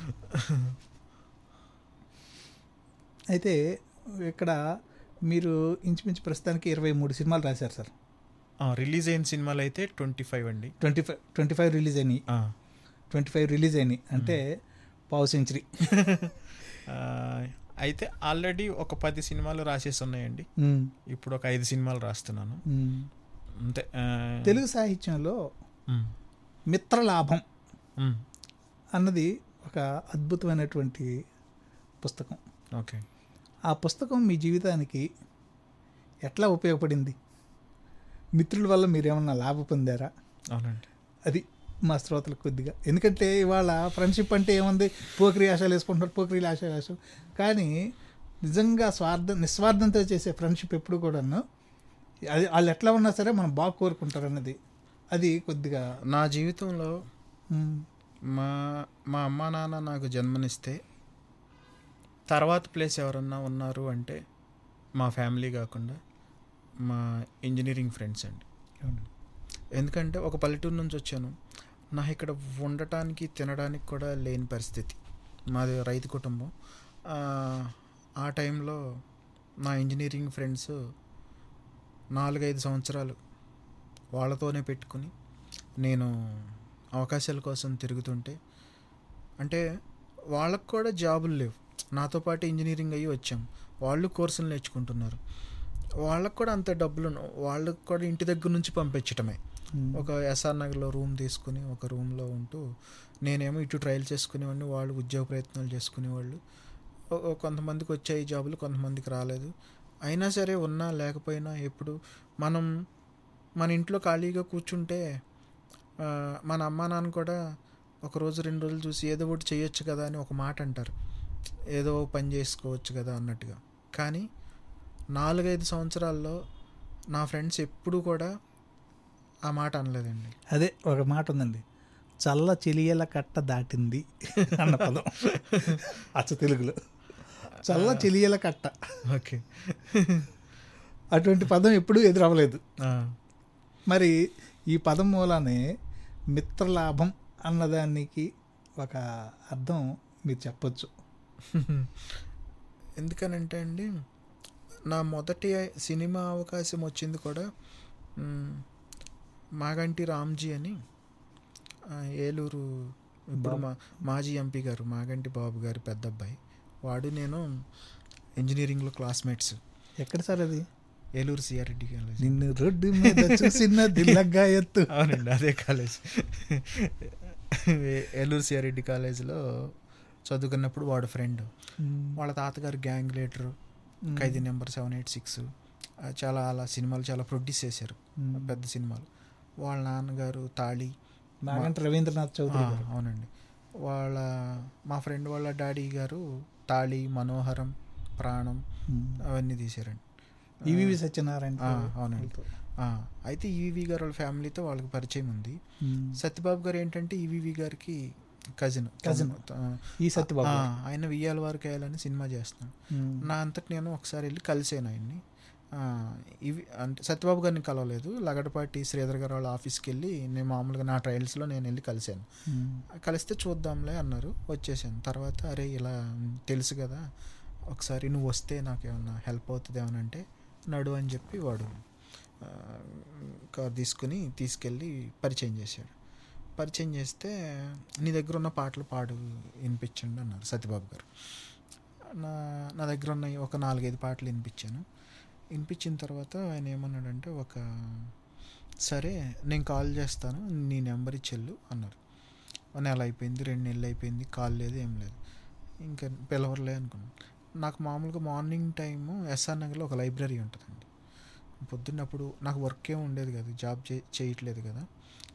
అయితే ఇక్కడ మీరు ఇంచుమించు ప్రస్తుతానికి ఇరవై మూడు సినిమాలు రాశారు సార్ ఆ, రిలీజ్ అయిన సినిమాలు అయితే ట్వంటీ ఫైవ్ అండి twenty five twenty five release అయినాయి ఆ. ట్వంటీ ఫైవ్ రిలీజ్ అయినాయి అంటే పావు సెంచరీ ఆ, అయితే ఆల్రెడీ ఒక పది సినిమాలు రాసేసి ఉన్నాయండి మ్మ్. ఇప్పుడు ఒక ఐదు సినిమాలు రాస్తున్నాను మ్మ్. అంతే ఆ, తెలుగు సాహిత్యంలో మ్, మిత్రలాభం మ్, అన్నది ఒక అద్భుతమైనటువంటి పుస్తకం ఓకే ఆ పుస్తకం మీ జీవితానికి ఎట్లా ఉపయోగపడింది మిత్రుల వల్ల మీరేమన్నా లాభ పొందారా అవునండి అది మా శ్రోతలకు కొద్దిగా ఎందుకంటే ఇవాళ ఫ్రెండ్షిప్ అంటే ఏముంది పోకిరి ఆశలు వేసుకుంటున్నారు పోకిరి ఆశ వేసు కానీ నిజంగా స్వార్థం నిస్వార్థంతో చేసే ఫ్రెండ్షిప్ ఎప్పుడు కూడాను అది వాళ్ళు ఎట్లా ఉన్నా సరే మనం బాగా కోరుకుంటారు అన్నది అది కొద్దిగా నా జీవితంలో మ్, మా మా అమ్మా నాన్న నాకు జన్మనిస్తే తర్వాత ప్లేస్ ఎవరన్నా ఉన్నారు అంటే మా ఫ్యామిలీ కాకుండా మా ఇంజనీరింగ్ ఫ్రెండ్స్ అండి ఎందుకంటే ఒక పల్లెటూరు నుంచి వచ్చాను నాకు ఇక్కడ ఉండటానికి తినడానికి కూడా లేని పరిస్థితి మాది రైతు కుటుంబం ఆ, ఆ టైంలో మా ఇంజనీరింగ్ ఫ్రెండ్స్ నాలుగైదు సంవత్సరాలు వాళ్ళతోనే పెట్టుకుని నేను అవకాశాల కోసం తిరుగుతుంటే అంటే వాళ్ళకు కూడా జాబులు లేవు నాతో పాటు ఇంజనీరింగ్ అయ్యి వచ్చాం వాళ్ళు కోర్సులు నేర్చుకుంటున్నారు వాళ్ళకు కూడా అంత డబ్బులు ఉన్న- వాళ్ళకు కూడా ఇంటి దగ్గర నుంచి పంపించటమే మ్, ఒక ఎస్ఆర్ నగర్లో రూమ్ తీసుకుని ఒక రూమ్లో ఉంటూ నేనేమో ఇటు ట్రయల్ చేసుకునేవాడిని వాళ్ళు ఉద్యోగ ప్రయత్నాలు చేసుకునేవాళ్ళు ఓ- ఓ కొంతమందికి వచ్చాయి జాబులు కొంతమందికి రాలేదు అయినా సరే ఉన్నా లేకపోయినా ఎప్పుడు మనం మన ఇంట్లో ఖాళీగా కూర్చుంటే ఆ, మన అమ్మా నాన్న కూడా ఒక రోజు రెండు రోజులు చూసి ఏదో ఒకటి చేయొచ్చు కదా అని ఒక మాట అంటారు ఏదో ఒక పని చేసుకోవచ్చు కదా అన్నట్టుగా కానీ నాలుగైదు సంవత్సరాల్లో నా ఫ్రెండ్స్ ఎప్పుడూ కూడా ఆ మాట అనలేదండి అదే ఒక మాట ఉందండి చల్ల చెలియల కట్ట దాటింది అన్న పదం అచ్చ తెలుగులో చల్ల చెలియల కట్ట ఓకే అటువంటి పదం ఎప్పుడూ ఎదురవ్వలేదు మరి ఈ పదం మూలానే మిత్రలాభం అన్నదానికి ఒక అర్థం మీరు చెప్పొచ్చు ఎందుకనంటే అండి నా మొదటి సినిమా అవకాశం వచ్చింది కూడా మ్, మాగంటి రామ్జీ అని ఆ, ఏలూరు ఇప్పుడు మా మాజీ ఎంపీ గారు మాగంటి బాబు గారి పెద్ద అబ్బాయి వాడు నేను ఇంజనీరింగ్లో క్లాస్మేట్స్ ఎక్కడ సార్ అది ఏలూరు సిఆర్రెడ్డి కాలేజ్ నిన్ను రోడ్డు మీద చూసిన దిల్లగ్గా ఎత్తు అవునండి అదే కాలేజ్ ఏ- ఏలూరు సిఆర్రెడ్డి కాలేజీలో చదువుకున్నప్పుడు వాడు ఫ్రెండ్ వాళ్ళ తాతగారు gang leader Khaidi number seven eight six చాలా అలా సినిమాలు చాలా ప్రొడ్యూస్ చేశారు మ్మ్. పెద్ద సినిమాలు వాళ్ళ నాన్నగారు తాళి నాగంటి రవీంద్రనాథ్ చౌదరి ఆ, గారు అవునండి వాళ్ళ మా ఫ్రెండ్ వాళ్ళ డాడీ గారు తాళి మనోహరం ప్రాణం మ్మ్. అవన్నీ తీశారండి ఈవివి సత్యనారాయణ ఆ, అవునండి ఆ, అయితే ఈవీవి గారు వాళ్ళ ఫ్యామిలీతో వాళ్ళకి పరిచయం ఉంది మ్మ్. సత్యబాబు గారు ఏంటంటే ఈవీవి గారికి కజిన్ Cousin. ఈ సత్యబాబు ఆ, ఆయన వియ్యాల వారికి వేయాలని సినిమా చేస్తున్నాను మ్మ్. నా అంతటి నేను ఒకసారి వెళ్ళి కలిసాను ఆయన్ని ఆ, ఇవి అంటే సత్యబాబు గారిని కలవలేదు లగడపాటి శ్రీధర్ గారు వాళ్ళ ఆఫీస్కి వెళ్ళి నేను మామూలుగా నా ట్రయల్స్లో నేను వెళ్ళి కలిశాను మ్మ్. కలిస్తే చూద్దాంలే అన్నారు వచ్చేసాను తర్వాత అరే ఇలా తెలుసు కదా ఒకసారి నువ్వు వస్తే నాకు ఏమన్నా హెల్ప్ అవుతుంది ఏమని అంటే నడు అని చెప్పి వాడు ఆ, కార్ తీసుకుని తీసుకెళ్ళి పరిచయం చేశాడు పరిచయం చేస్తే నీ దగ్గర ఉన్న పాటలు పాడు వినిపించండి అన్నారు సత్యబాబు గారు నా నా దగ్గర ఉన్న ఒక నాలుగైదు పాటలు వినిపించాను వినిపించిన తర్వాత ఆయన ఏమన్నాడంటే ఒక సరే నేను కాల్ చేస్తాను నీ నెంబర్ ఇచ్చెళ్ళు అన్నారు ఒక నెల అయిపోయింది రెండు నెలలు అయిపోయింది కాల్ లేదు ఏం లేదు ఇంకా పిలవరలే అనుకున్నాను నాకు మామూలుగా మార్నింగ్ టైము ఎస్ఆర్ నగర్లో ఒక లైబ్రరీ ఉంటుందండి పొద్దున్నప్పుడు నాకు వర్క్ ఏం ఉండేది కదా జాబ్ చే చేయట్లేదు కదా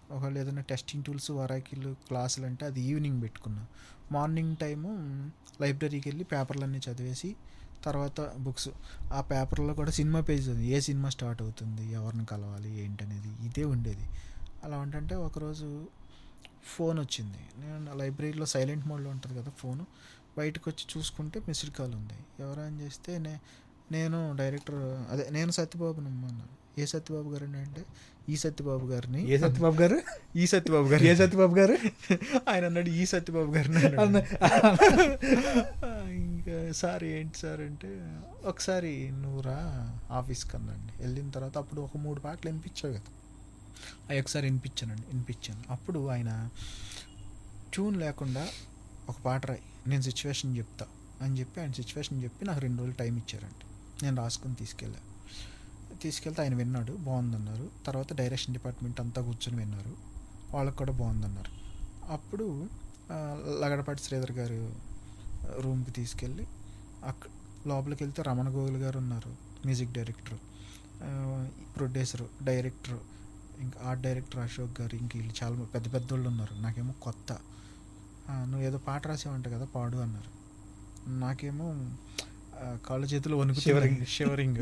ఒకవేళ ఏదైనా టెస్టింగ్ టూల్స్ వరాకిల్ క్లాసులు అంటే అది ఈవినింగ్ పెట్టుకున్నా మార్నింగ్ టైము లైబ్రరీకి వెళ్ళి పేపర్లన్నీ చదివేసి తర్వాత బుక్స్ ఆ పేపర్లో కూడా సినిమా పేజ్ ఉంది ఏ సినిమా స్టార్ట్ అవుతుంది ఎవరిని కలవాలి ఏంటనేది ఇదే ఉండేది అలా ఉంటుంటే ఒకరోజు ఫోన్ వచ్చింది నేను లైబ్రరీలో సైలెంట్ మోడ్లో ఉంటుంది కదా ఫోను బయటకు వచ్చి చూసుకుంటే మిస్డ్ కాల్ ఉంది ఎవరైనా చేస్తే నే నేను డైరెక్టర్ అదే నేను సత్యబాబుని అన్నాను ఏ సత్యబాబు గారు అంటే ఈ సత్యబాబు గారిని ఏ సత్యబాబు గారు ఈ సత్యబాబు గారు ఏ సత్యబాబు గారు ఆయన అన్నాడు ఈ సత్యబాబు గారిని అన్నాడు. అన్న- ఇంకా సార్ ఏంటి సార్ అంటే ఒకసారి నువ్వు రా ఆఫీస్కి అన్నాండి వెళ్ళిన తర్వాత అప్పుడు ఒక మూడు పాటలు వినిపించావు కదా అవి ఒకసారి వినిపించానండి వినిపించాను అప్పుడు ఆయన ట్యూన్ లేకుండా ఒక పాట రాయి నేను సిచ్యువేషన్ చెప్తా అని చెప్పి ఆయన సిచ్యువేషన్ చెప్పి నాకు రెండు రోజులు టైం ఇచ్చారండి నేను రాసుకొని తీసుకెళ్ళా తీసుకెళ్తే ఆయన విన్నాడు బాగుందన్నారు తర్వాత డైరెక్షన్ డిపార్ట్మెంట్ అంతా కూర్చొని విన్నారు వాళ్ళకి కూడా బాగుందన్నారు అప్పుడు ఆ, లగడపాటి శ్రీధర్ గారు రూమ్కి తీసుకెళ్ళి అక్క లోపలికి వెళ్తే రమణ గోగుల్ గారు ఉన్నారు మ్యూజిక్ డైరెక్టర్ ప్రొడ్యూసర్ డైరెక్టర్ ఇంకా ఆర్ట్ డైరెక్టర్ అశోక్ గారు ఇంక వీళ్ళు చాలా మంది పెద్ద పెద్ద వాళ్ళు ఉన్నారు నాకేమో కొత్త ఆ, నువ్వు ఏదో పాట రాసావంట కదా పాడు అన్నారు నాకేమో ఆ, కాళ్ళు చేతులు వణుకు Shivering. షివరింగ్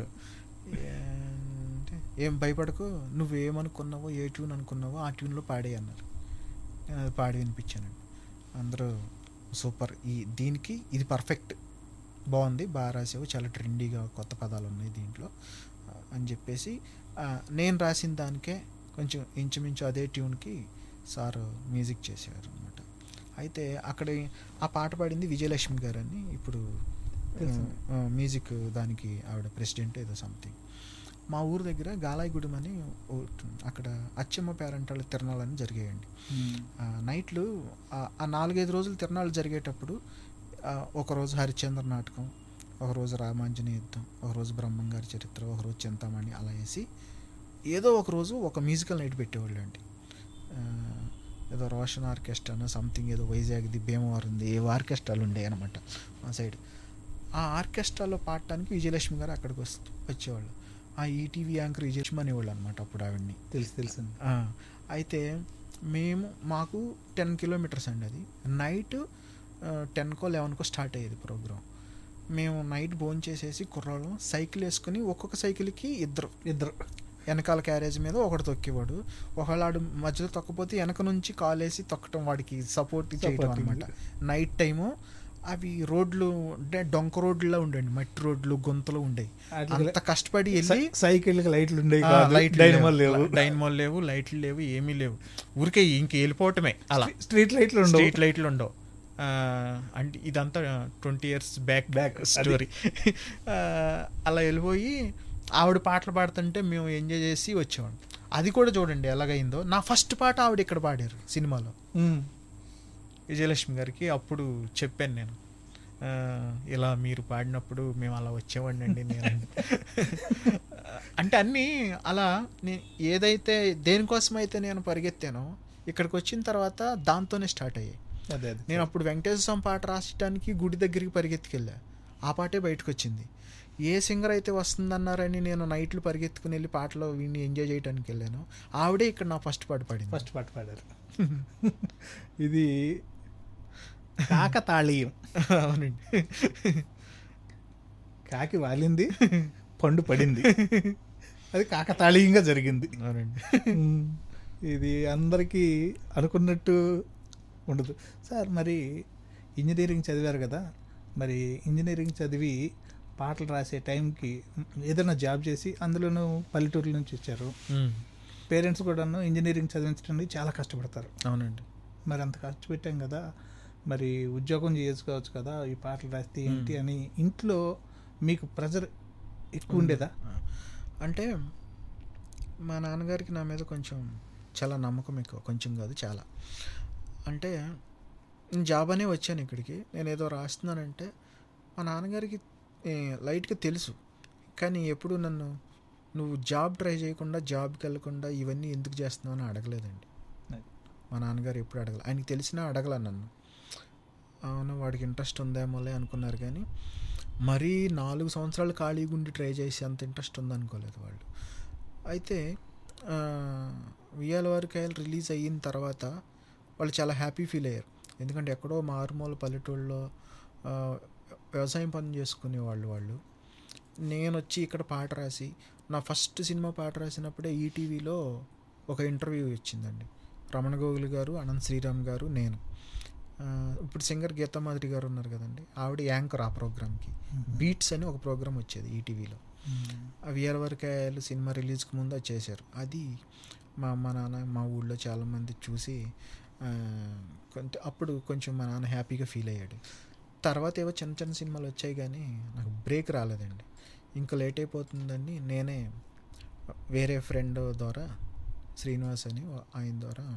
ఏం భయపడకు నువ్వు ఏమనుకున్నావో ఏ ట్యూన్ అనుకున్నావో ఆ ట్యూన్లో పాడే అన్నారు నేను అది పాడి వినిపించానండి అందరూ సూపర్ ఈ దీనికి ఇది పర్ఫెక్ట్ బాగుంది బాగా రాసావు చాలా ట్రెండీగా కొత్త పదాలు ఉన్నాయి దీంట్లో ఆ, అని చెప్పేసి ఆ, నేను రాసిన దానికే కొంచెం ఇంచుమించు అదే ట్యూన్కి సార్ మ్యూజిక్ చేసేవారు అనమాట అయితే అక్కడ ఆ పాట పాడింది విజయలక్ష్మి గారు అని ఇప్పుడు తెలుసు. ఆ, మ్యూజిక్ దానికి ఆవిడ ప్రెసిడెంట్ ఏదో సంథింగ్ మా ఊరు దగ్గర గాలాయిగూడెం అని ఒకటి ఉంది. అక్కడ అచ్చమ్మ పేరంటాళ్ళ తిరణాలని జరిగాయండి ఆ, నైట్లు ఆ- ఆ నాలుగైదు రోజులు తిరణాలు జరిగేటప్పుడు ఆ, ఒకరోజు హరిశ్చంద్ర నాటకం ఒకరోజు రామాంజనేయ యుద్ధం ఒకరోజు బ్రహ్మంగారి చరిత్ర ఒకరోజు చింతామణి అలా వేసి ఏదో ఒక రోజు ఒక మ్యూజికల్ నైట్ పెట్టేవాళ్ళు అండి ఆ, ఏదో రోషన్ ఆర్కెస్ట్రా సంథింగ్ ఏదో వైజాగ్ది భీమవరంది ఏ ఆర్కెస్ట్రాలు ఉండే అనమాట మా సైడ్ ఆ ఆర్కెస్ట్రాలో పాడటానికి విజయలక్ష్మి గారు అక్కడికి వస్తూ వచ్చేవాళ్ళు ఆ ఈటీవీ యాంకర్ విజయలక్ష్మి అనేవాళ్ళు అనమాట అప్పుడు ఆవిడ్ని తెలుసు తెలుసు ఆ, అయితే మేము మాకు టెన్ కిలోమీటర్స్ అండి అది నైట్ టెన్కో లెవెన్కో స్టార్ట్ అయ్యేది ప్రోగ్రామ్ మేము నైట్ భోజనం చేసేసి కుర్రాళ్ళం సైకిల్ వేసుకుని ఒక్కొక్క సైకిల్కి ఇద్దరు ఇద్దరు వెనకాల క్యారేజ్ మీద ఒకడు తొక్కేవాడు ఒకవేళ ఆడు మధ్యలో తొక్కపోతే వెనక నుంచి కాలేసి తొక్కటం వాడికి సపోర్ట్ చేయడం Supporting. అనమాట నైట్ టైము అవి రోడ్లు అంటే డొంక రోడ్లలో ఉండండి మట్టి రోడ్లు గుంతలు ఉండేవి వాటికి అంత కష్టపడి వెళ్ళి సైకిళ్ళకి లైట్లు ఉండేవి ఆ, కాదు లైట్లు డైనమల్ లేవు డైనమోలు లేవు లైట్లు లేవు ఏమీ లేవు ఊరికే ఇంక వెళ్ళిపోవటమే అలా స్ట్రీట్ లైట్లు ఉండవు స్ట్రీట్ లైట్లు ఉండవు ఆ, అంటే ఇదంతా ట్వంటీ ఇయర్స్ బ్యాక్ Back, అది. స్టోరీ అలా వెళ్ళిపోయి ఆవిడ పాటలు పాడుతుంటే మేము ఎంజాయ్ చేసి వచ్చేవాళ్ళం అది కూడా చూడండి ఎలాగైందో నా ఫస్ట్ పాట ఆవిడ ఇక్కడ పాడారు సినిమాలో ఉమ్. విజయలక్ష్మి గారికి అప్పుడు చెప్పాను నేను ఆ, ఇలా మీరు పాడినప్పుడు మేము అలా వచ్చేవాడిని అండి నేను అంటే అన్నీ అలా నేను ఏదైతే దేనికోసం అయితే నేను పరిగెత్తానో ఇక్కడికి వచ్చిన తర్వాత దాంతోనే స్టార్ట్ అయ్యాయి అదే అదే నేను అప్పుడు వెంకటేశ్వర స్వామి పాట రాసడానికి గుడి దగ్గరికి పరిగెత్తుకెళ్ళా ఆ పాటే బయటకు వచ్చింది ఏ సింగర్ అయితే వస్తుందన్నారని నేను నైట్లు పరిగెత్తుకుని వెళ్ళి పాటలో విని ఎంజాయ్ చేయడానికి వెళ్ళాను ఆవిడే ఇక్కడ నా ఫస్ట్ పాట పాడింది ఫస్ట్ పాట పాడారు ఇది కాకతాళీయం అవునండి కాకి వాలింది పండు పడింది అది కాకతాళీయంగా జరిగింది అవునండి ఉమ్. ఇది అందరికీ అనుకున్నట్టు ఉండదు సార్ మరి ఇంజనీరింగ్ చదివారు కదా మరి ఇంజనీరింగ్ చదివి పాటలు రాసే టైంకి ఏదైనా జాబ్ చేసి అందులోనూ పల్లెటూరుల నుంచి వచ్చారు ఉమ్. పేరెంట్స్ కూడాను ఇంజనీరింగ్ చదివించడానికి చాలా కష్టపడతారు అవునండి మరి అంత కష్టపెట్టాం కదా మరి ఉద్యోగం చేసుకోవచ్చు కదా ఈ పాటలు రాస్తే ఏంటి మ్మ్. అని ఇంట్లో మీకు ప్రెజర్ ఎక్కువ ఉండేదా అంటే మా నాన్నగారికి నా మీద కొంచెం చాలా నమ్మకం ఎక్కువ కొంచెం కాదు చాలా అంటే నేను జాబ్ అనే వచ్చాను ఇక్కడికి నేను ఏదో రాస్తున్నానంటే మా నాన్నగారికి ఏ, లైట్గా తెలుసు కానీ ఎప్పుడు నన్ను నువ్వు జాబ్ ట్రై చేయకుండా జాబ్కి వెళ్ళకుండా ఇవన్నీ ఎందుకు చేస్తున్నావు అని అడగలేదండి మా నాన్నగారు ఎప్పుడు అడగల ఆయనకి తెలిసినా అడగల నన్ను అవును వాడికి ఇంట్రెస్ట్ ఉందేమోలే అనుకున్నారు కానీ మరీ నాలుగు సంవత్సరాలు ఖాళీగా ఉండి ట్రై చేసి అంత ఇంట్రెస్ట్ ఉందనుకోలేదు వాళ్ళు అయితే వియాల వారికాయలు రిలీజ్ అయిన తర్వాత వాళ్ళు చాలా హ్యాపీ ఫీల్ అయ్యారు ఎందుకంటే ఎక్కడో మారుమూల పల్లెటూళ్ళలో ఆ, వ్యవసాయం పని చేసుకునే వాళ్ళు వాళ్ళు నేను వచ్చి ఇక్కడ పాట రాసి నా ఫస్ట్ సినిమా పాట రాసినప్పుడే ఈటీవీలో ఒక ఇంటర్వ్యూ ఇచ్చిందండి రమణ గోగులు గారు అనంత్ శ్రీరామ్ గారు నేను ఆ, ఇప్పుడు సింగర్ గీతామాధురి గారు ఉన్నారు కదండి ఆవిడ యాంకర్ ఆ ప్రోగ్రామ్కి బీట్స్ అని ఒక ప్రోగ్రామ్ వచ్చేది ఈటీవీలో ఆ విఆర్ వరకాయలు సినిమా రిలీజ్కి ముందు అది చేశారు అది మా అమ్మ నాన్న మా ఊళ్ళో చాలామంది చూసి ఆ, కొంచెం అప్పుడు కొంచెం మా నాన్న హ్యాపీగా ఫీల్ అయ్యాడు తర్వాత ఏవో చిన్న చిన్న సినిమాలు వచ్చాయి కానీ నాకు బ్రేక్ రాలేదండి ఇంకా లేట్ అయిపోతుందని నేనే వేరే ఫ్రెండ్ ద్వారా శ్రీనివాస్ అని ఆయన ద్వారా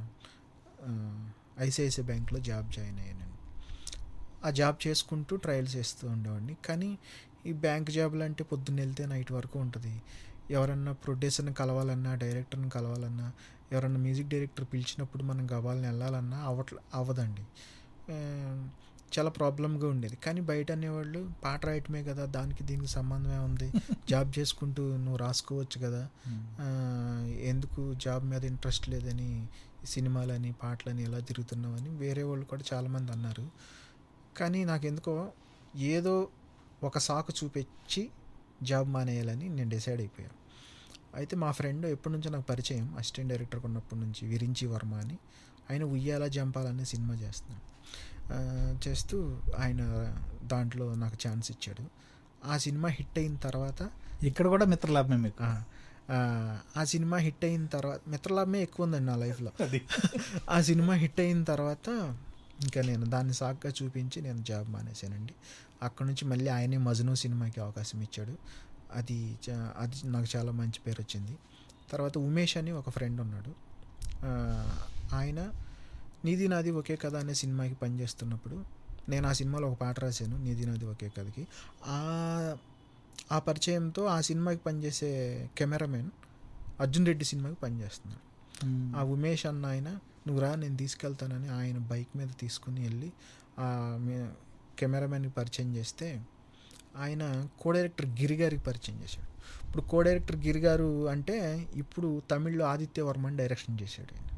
ఐసిఐసిఐ బ్యాంక్లో జాబ్ జాయిన్ అయ్యాను ఆ జాబ్ చేసుకుంటూ ట్రయల్స్ చేస్తూ ఉండేవాడిని కానీ ఈ బ్యాంక్ జాబ్లు అంటే పొద్దున్న వెళ్తే నైట్ వరకు ఉంటుంది ఎవరన్నా ప్రొడ్యూసర్ని కలవాలన్నా డైరెక్టర్ని కలవాలన్నా ఎవరన్నా మ్యూజిక్ డైరెక్టర్ పిలిచినప్పుడు మనం కావాలని వెళ్ళాలన్నా అవ్వట్ల అవ్వదండి ఆ, చాలా ప్రాబ్లంగా ఉండేది కానీ బయట అనేవాళ్ళు పాట రాయటమే కదా దానికి దీనికి సంబంధమే ఉంది జాబ్ చేసుకుంటూ నువ్వు రాసుకోవచ్చు కదా ఆ, ఎందుకు జాబ్ మీద ఇంట్రెస్ట్ లేదని సినిమాలని పాటలని ఎలా తిరుగుతున్నావని వేరే వాళ్ళు కూడా చాలామంది అన్నారు కానీ నాకెందుకో ఏదో ఒక సాకు చూపించి జాబ్ మానేయాలని నేను డిసైడ్ అయిపోయాను అయితే మా ఫ్రెండ్ ఎప్పటి నుంచో నాకు పరిచయం అసిస్టెంట్ డైరెక్టర్ ఉన్నప్పటి నుంచి విరించి వర్మ అని ఆయన ఉయ్యాల జంపాలనే సినిమా చేస్తున్నాడు ఆ, చేస్తూ ఆయన దాంట్లో నాకు ఛాన్స్ ఇచ్చాడు ఆ సినిమా హిట్ అయిన తర్వాత ఇక్కడ కూడా మిత్రలాభమే మీకు ఆ, ఆ, ఆ సినిమా హిట్ అయిన తర్వాత మిత్రలాభమే ఎక్కువ ఉందండి నా లైఫ్లో అది ఆ సినిమా హిట్ అయిన తర్వాత ఇంకా నేను దాన్ని సాగ్గా చూపించి నేను జాబ్ మానేశానండి అక్కడ నుంచి మళ్ళీ ఆయనే మజ్ను సినిమాకి అవకాశం ఇచ్చాడు అది చా- అది నాకు చాలా మంచి పేరు వచ్చింది తర్వాత ఉమేష్ అని ఒక ఫ్రెండ్ ఉన్నాడు ఆ, ఆయన నీది నాది ఒకే కథ అనే సినిమాకి పనిచేస్తున్నప్పుడు నేను ఆ సినిమాలో ఒక పాట రాశాను నీది నాది ఒకే కథకి ఆ ఆ పరిచయంతో ఆ సినిమాకి పనిచేసే కెమెరామెన్ అర్జున్ రెడ్డి సినిమాకి పనిచేస్తున్నాడు మ్మ్. ఆ ఉమేష్ అన్న ఆయన నువ్వు రా నేను తీసుకెళ్తానని ఆయన బైక్ మీద తీసుకుని వెళ్ళి ఆ మే- కెమెరామెన్కి పరిచయం చేస్తే ఆయన కో డైరెక్టర్ గిరి గారికి పరిచయం చేశాడు ఇప్పుడు కో డైరెక్టర్ గిరి గారు అంటే ఇప్పుడు తమిళ్లో ఆదిత్య వర్మని డైరెక్షన్ చేశాడు ఆయన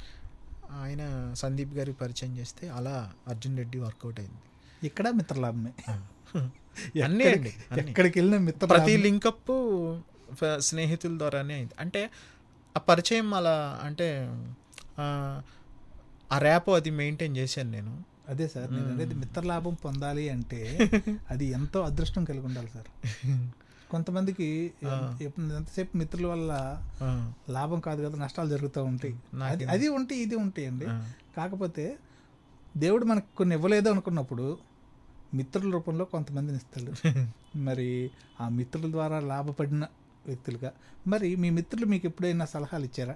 ఆయన సందీప్ గారికి పరిచయం చేస్తే అలా అర్జున్ రెడ్డి వర్కౌట్ అయింది ఇక్కడ మిత్రలాభమే అన్నీ ఎక్కడికి- అండి అన్నీ. ఎక్కడికి వెళ్ళిన మిత్ర ప్రతి లింకప్ స్నేహితుల ద్వారానే అయింది అంటే ఆ పరిచయం అలా అంటే ఆ, ఆ ర్యాప్ అది మెయింటైన్ చేశాను నేను అదే సార్ నేను అనేది మిత్రలాభం పొందాలి అంటే అది ఎంతో అదృష్టం కలిగి ఉండాలి సార్ కొంతమందికి ఎప్పుడు- ఎంతసేపు మిత్రుల వల్ల ఆ, లాభం కాదు కదా నష్టాలు జరుగుతూ ఉంటాయి నాకేం- అది అది ఉంటాయి ఇది ఉంటాయండి ఆ. కాకపోతే దేవుడు మనకు కొన్ని ఇవ్వలేదు అనుకున్నప్పుడు మిత్రుల రూపంలో కొంతమందిని ఇస్తాడు మరి ఆ మిత్రుల ద్వారా లాభపడిన వ్యక్తులుగా మరి మీ మిత్రులు మీకు ఎప్పుడైనా సలహాలు ఇచ్చారా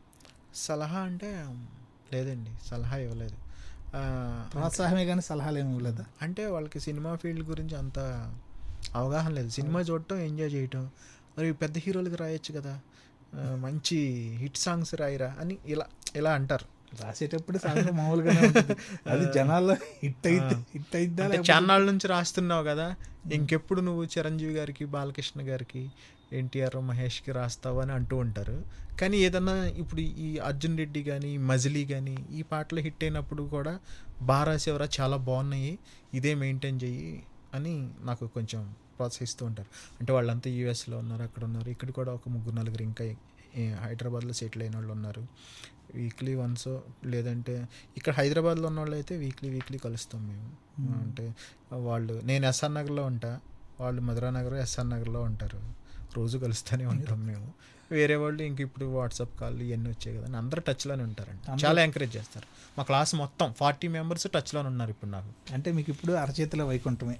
సలహా అంటే లేదండి సలహా ఇవ్వలేదు ఆ, ప్రోత్సాహమే కానీ సలహాలు ఏమి ఇవ్వలేదా అంటే వాళ్ళకి సినిమా ఫీల్డ్ గురించి అంత అవగాహన లేదు సినిమా చూడటం ఎంజాయ్ చేయటం మరి పెద్ద హీరోలకి రాయొచ్చు కదా ఆ, మంచి హిట్ సాంగ్స్ రాయిరా అని ఇలా ఇలా అంటారు రాసేటప్పుడు సాంగ్ మామూలుగానే ఉంటుంది అది జనాల్లో హిట్ అయితే హిట్ అయిద్దా అంటే లేకపోతే- చాన్నాళ్ళ నుంచి రాస్తున్నావు కదా ఇంకెప్పుడు నువ్వు చిరంజీవి గారికి బాలకృష్ణ గారికి ఎన్టీఆర్ మహేష్కి రాస్తావు అని అంటూ ఉంటారు కానీ ఏదన్నా ఇప్పుడు ఈ అర్జున్ రెడ్డి కానీ మజిలీ కానీ ఈ పాటలు హిట్ అయినప్పుడు కూడా బాగా రాసేవరా చాలా బాగున్నాయి ఇదే మెయింటైన్ చెయ్యి అని నాకు కొంచెం ప్రోత్సహిస్తూ ఉంటారు అంటే వాళ్ళంతా యూఎస్లో ఉన్నారు అక్కడ ఉన్నారు ఇక్కడ కూడా ఒక ముగ్గురు నలుగురు ఇంకా ఈ హైదరాబాద్లో సెటిల్ అయిన వాళ్ళు ఉన్నారు వీక్లీ వన్స్ లేదంటే ఇక్కడ హైదరాబాద్లో ఉన్న వాళ్ళు అయితే వీక్లీ వీక్లీ కలుస్తాం మేము అంటే వాళ్ళు నేను ఎస్ఆర్ నగర్లో ఉంటా వాళ్ళు మధురా నగర్ ఎస్ఆర్ నగర్లో ఉంటారు రోజు కలుస్తూనే ఉంటాం మేము వేరే వాళ్ళు ఇంక ఇప్పుడు వాట్సాప్ కాల్ ఇవన్నీ వచ్చాయి కదా అందరూ టచ్లోనే ఉంటారండి చాలా ఎంకరేజ్ చేస్తారు మా క్లాస్ మొత్తం ఫార్టీ మెంబర్స్ టచ్లోనే ఉన్నారు ఇప్పుడు నాకు అంటే మీకు ఇప్పుడు అరచేతిలో వైకుంఠమే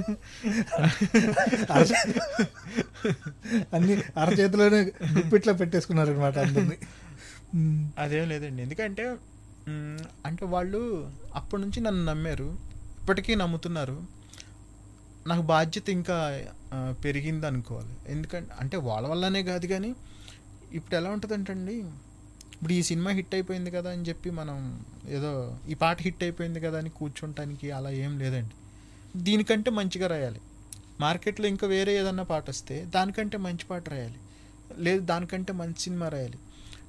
అరచే- అన్ని అరచేతిలోనే గుప్పిట్లో పెట్టేసుకున్నారు అనమాట అందరినీ మ్మ్. అదేం లేదండి ఎందుకంటే మ్, అంటే వాళ్ళు అప్పటి నుంచి నన్ను నమ్మారు ఇప్పటికీ నమ్ముతున్నారు నాకు బాధ్యత ఇంకా ఆ, పెరిగింది అనుకోవాలి ఎందుకంటే అంటే వాళ్ళ వల్లనే కాదు కానీ ఇప్పుడు ఎలా ఉంటుందంటే అండి ఇప్పుడు ఈ సినిమా హిట్ అయిపోయింది కదా అని చెప్పి మనం ఏదో ఈ పాట హిట్ అయిపోయింది కదా అని కూర్చుంటానికి అలా ఏం లేదండి దీనికంటే మంచిగా రాయాలి మార్కెట్లో ఇంకా వేరే ఏదన్నా పాట వస్తే దానికంటే మంచి పాట రాయాలి లేదు దానికంటే మంచి సినిమా రాయాలి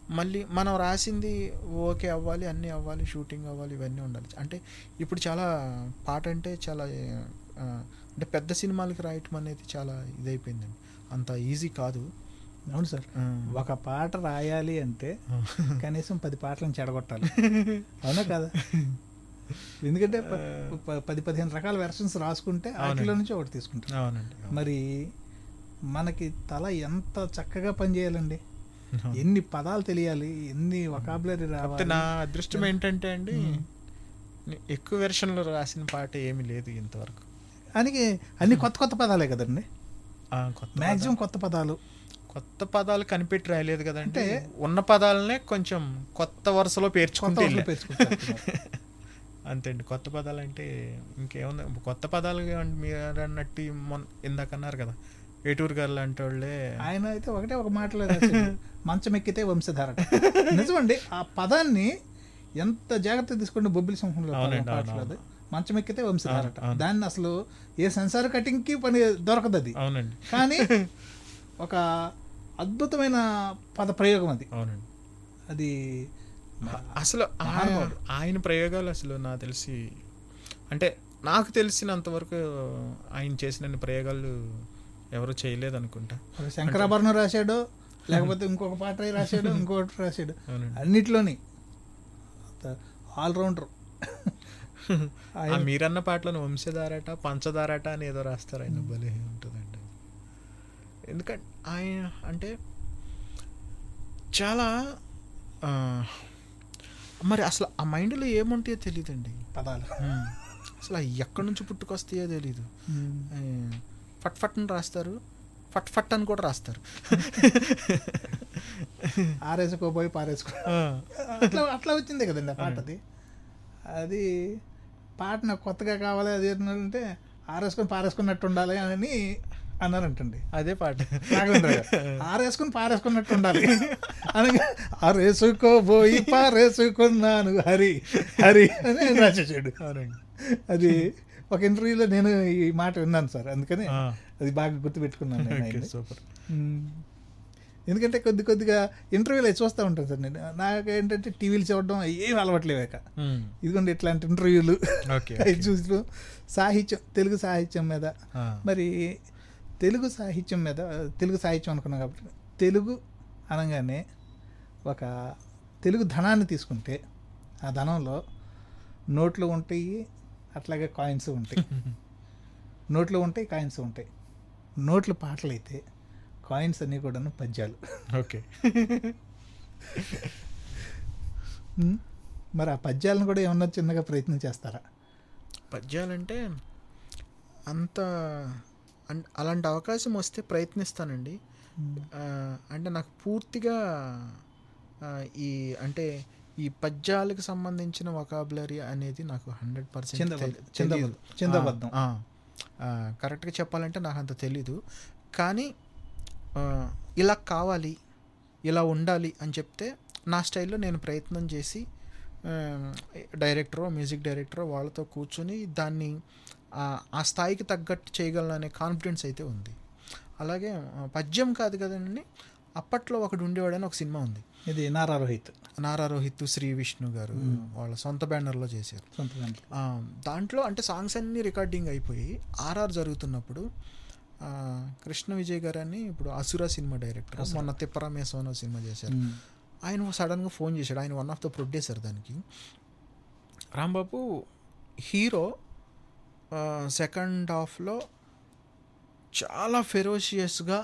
మళ్ళీ మనం రాసింది ఓకే అవ్వాలి అన్నీ అవ్వాలి షూటింగ్ అవ్వాలి ఇవన్నీ ఉండాలి అంటే ఇప్పుడు చాలా పాట అంటే చాలా ఆ, అంటే పెద్ద సినిమాలకి రాయటం అనేది చాలా ఇదైపోయిందండి అంత ఈజీ కాదు అవును సార్ ఆ, ఒక పాట రాయాలి అంటే కనీసం పది పాటలను చెడగొట్టాలి అవునా కదా ఎందుకంటే ప- ప- పది పదిహేను రకాల వెర్షన్స్ రాసుకుంటే వాటిలో నుంచి ఒకటి తీసుకుంటాం అవునండి అవును. మరి మనకి తల ఎంత చక్కగా పనిచేయాలండి అవును. ఎన్ని పదాలు తెలియాలి ఎన్ని వకాబులరీ కాకపోతే రావాలి నా అదృష్టం ఏంటంటే అండి నే- ఎక్కువ వెర్షన్లో రాసిన పాట ఏమీ లేదు ఇంతవరకు అని అన్ని కొత్త కొత్త పదాలే కదండి ఆ, కొత్త మాక్సిమం కొత్త పదాలు పదాలు- కొత్త పదాలు కనిపెట్టి రాయలేదు కదంటే అంటే- ఉన్న పదాలనే కొంచెం కొత్త వరుసలో కొత్త పేర్చుకుంటే వాటిలో పేర్చుకుంటారు. అంతే అండి కొత్త పదాలు అంటే ఇంకేముంది కొత్త పదాలు ఏమండి మీరు అన్నట్టు మొన్న ఇందాక అన్నారు కదా ఏటూరు గారు లాంటి వాళ్ళే ఆయన అయితే ఒకటే ఒక మాటలో రాశాడు మంచం ఎక్కితే వంశధారట నిజమండి ఆ పదాన్ని ఎంత జాగ్రత్త తీసుకుంటే బొబ్బిలి సింహంలో అవునండి, పాటలు అవును, అది మంచం ఎక్కితే వంశధారట అవును, అవును. దాన్ని అసలు ఏ సెన్సార్ కటింగ్ కి పని దొరకదు అది అవునండి కానీ ఒక అద్భుతమైన పద ప్రయోగం అది అవునండి అది అసలు ఆయన మహానుభావుడు. ఆయన ప్రయోగాలు అసలు నాకు తెలిసి అంటే నాకు తెలిసినంతవరకు ఆయన చేసిన ప్రయోగాలు ఎవరు చేయలేదు అనుకుంటా ఒక శంకరాభరణం రాశాడు లేకపోతే ఇంకొక పాట రాశాడు ఇంకొకటి రాశాడు అవునండి అన్నిట్లోని ఆల్రౌండర్ ఆ మీరన్న పాటలను వంశధారట పంచదారట అని ఏదో రాస్తారు ఆయన భలే ఉంటుందండి ఎందుకంటే ఆయన అంటే చాలా ఆ, మరి అసలు ఆ మైండ్లో ఏముంటాయో తెలియదండి పదాలు అసలు అవి ఎక్కడి నుంచి పుట్టుకొస్తాయో తెలీదు ఆ, ఫట్ ఫట్ అని రాస్తారు ఫట్ ఫట్ అని కూడా రాస్తారు ఆరేసుకోపోయి పారేసుకో ఆ, అట్లా అట్లా వచ్చిందే కదండి ఆ పాట అది అది పాట నాకు కొత్తగా కావాలి అది అంటే ఆరేసుకొని పారేసుకున్నట్టు ఉండాలి అని అన్నారంటండి అదే పాట రాఘవేంద్ర గారు. ఆరేసుకుని పారేసుకున్నట్టు ఉండాలి అనగా ఆరేసుకోబోయి పారేసుకున్నాను హరి హరి అని ఆయన రాసేసాడు అవునండి అది ఒక ఇంటర్వ్యూలో నేను ఈ మాట విన్నాను సార్ అందుకని ఆ. అది బాగా గుర్తుపెట్టుకున్నాను నేను ఓకే ఆయన్ని. సూపర్ మ్మ్. ఎందుకంటే కొద్ది కొద్దిగా ఇంటర్వ్యూలు చూస్తూ ఉంటాను సార్ నేను నాకు ఏంటంటే టీవీలు చూడడం ఏం అలవట్లేవాక ఇదిగోండి ఇట్లాంటి ఇంటర్వ్యూలు ఓకే అవి చూసిన సాహిత్యం తెలుగు సాహిత్యం మీద ఆ. మరి తెలుగు సాహిత్యం మీద తెలుగు సాహిత్యం అనుకున్నాం కాబట్టి తెలుగు అనగానే ఒక తెలుగు ధనాన్ని తీసుకుంటే ఆ ధనంలో నోట్లు ఉంటాయి అట్లాగే కాయిన్స్ ఉంటాయి నోట్లు ఉంటాయి కాయిన్స్ ఉంటాయి నోట్లు పాటలు అయితే కాయిన్స్ అన్నీ కూడా పద్యాలు ఓకే ఉమ్, మరి ఆ పద్యాలను కూడా ఏమన్నా చిన్నగా ప్రయత్నం చేస్తారా పద్యాలంటే అంత అన్- అలాంటి అవకాశం వస్తే ప్రయత్నిస్తానండి ఆ, అంటే నాకు పూర్తిగా ఆ, ఈ అంటే ఈ పద్యాలకు సంబంధించిన వొకాబులరీ అనేది నాకు హండ్రెడ్ పర్సెంట్ చిందబద్ధం, చిందబద్ధం, చిందబద్ధం. కరెక్ట్గా చెప్పాలంటే నాకు అంత తెలీదు కానీ ఆ, ఇలా కావాలి ఇలా ఉండాలి అని చెప్తే నా స్టైల్లో నేను ప్రయత్నం చేసి డైరెక్టరో మ్యూజిక్ డైరెక్టరో వాళ్ళతో కూర్చొని దాన్ని ఆ, ఆ స్థాయికి తగ్గట్టు చేయగలను అనే కాన్ఫిడెన్స్ అయితే ఉంది అలాగే ఆ, పద్యం కాదు కదండి అప్పట్లో ఒకడు ఉండేవాడని ఒక సినిమా ఉంది ఇది నారా రోహిత్ నారా రోహిత్ శ్రీ విష్ణు గారు వాళ్ళ సొంత బ్యానర్లో చేశారు సొంత దాంట్లో ఆ, దాంట్లో అంటే సాంగ్స్ అన్నీ రికార్డింగ్ అయిపోయి ఆర్ఆర్ జరుగుతున్నప్పుడు ఆ, కృష్ణ విజయ్ గారు అని ఇప్పుడు అసుర సినిమా డైరెక్టర్ మొన్న తిప్పరామే సోనో సినిమా చేశారు ఉమ్. ఆయన సడన్గా ఫోన్ చేశాడు ఆయన వన్ ఆఫ్ ద ప్రొడ్యూసర్ దానికి రాంబాబు హీరో సెకండ్ హాఫ్లో చాలా ఫెరోషియస్గా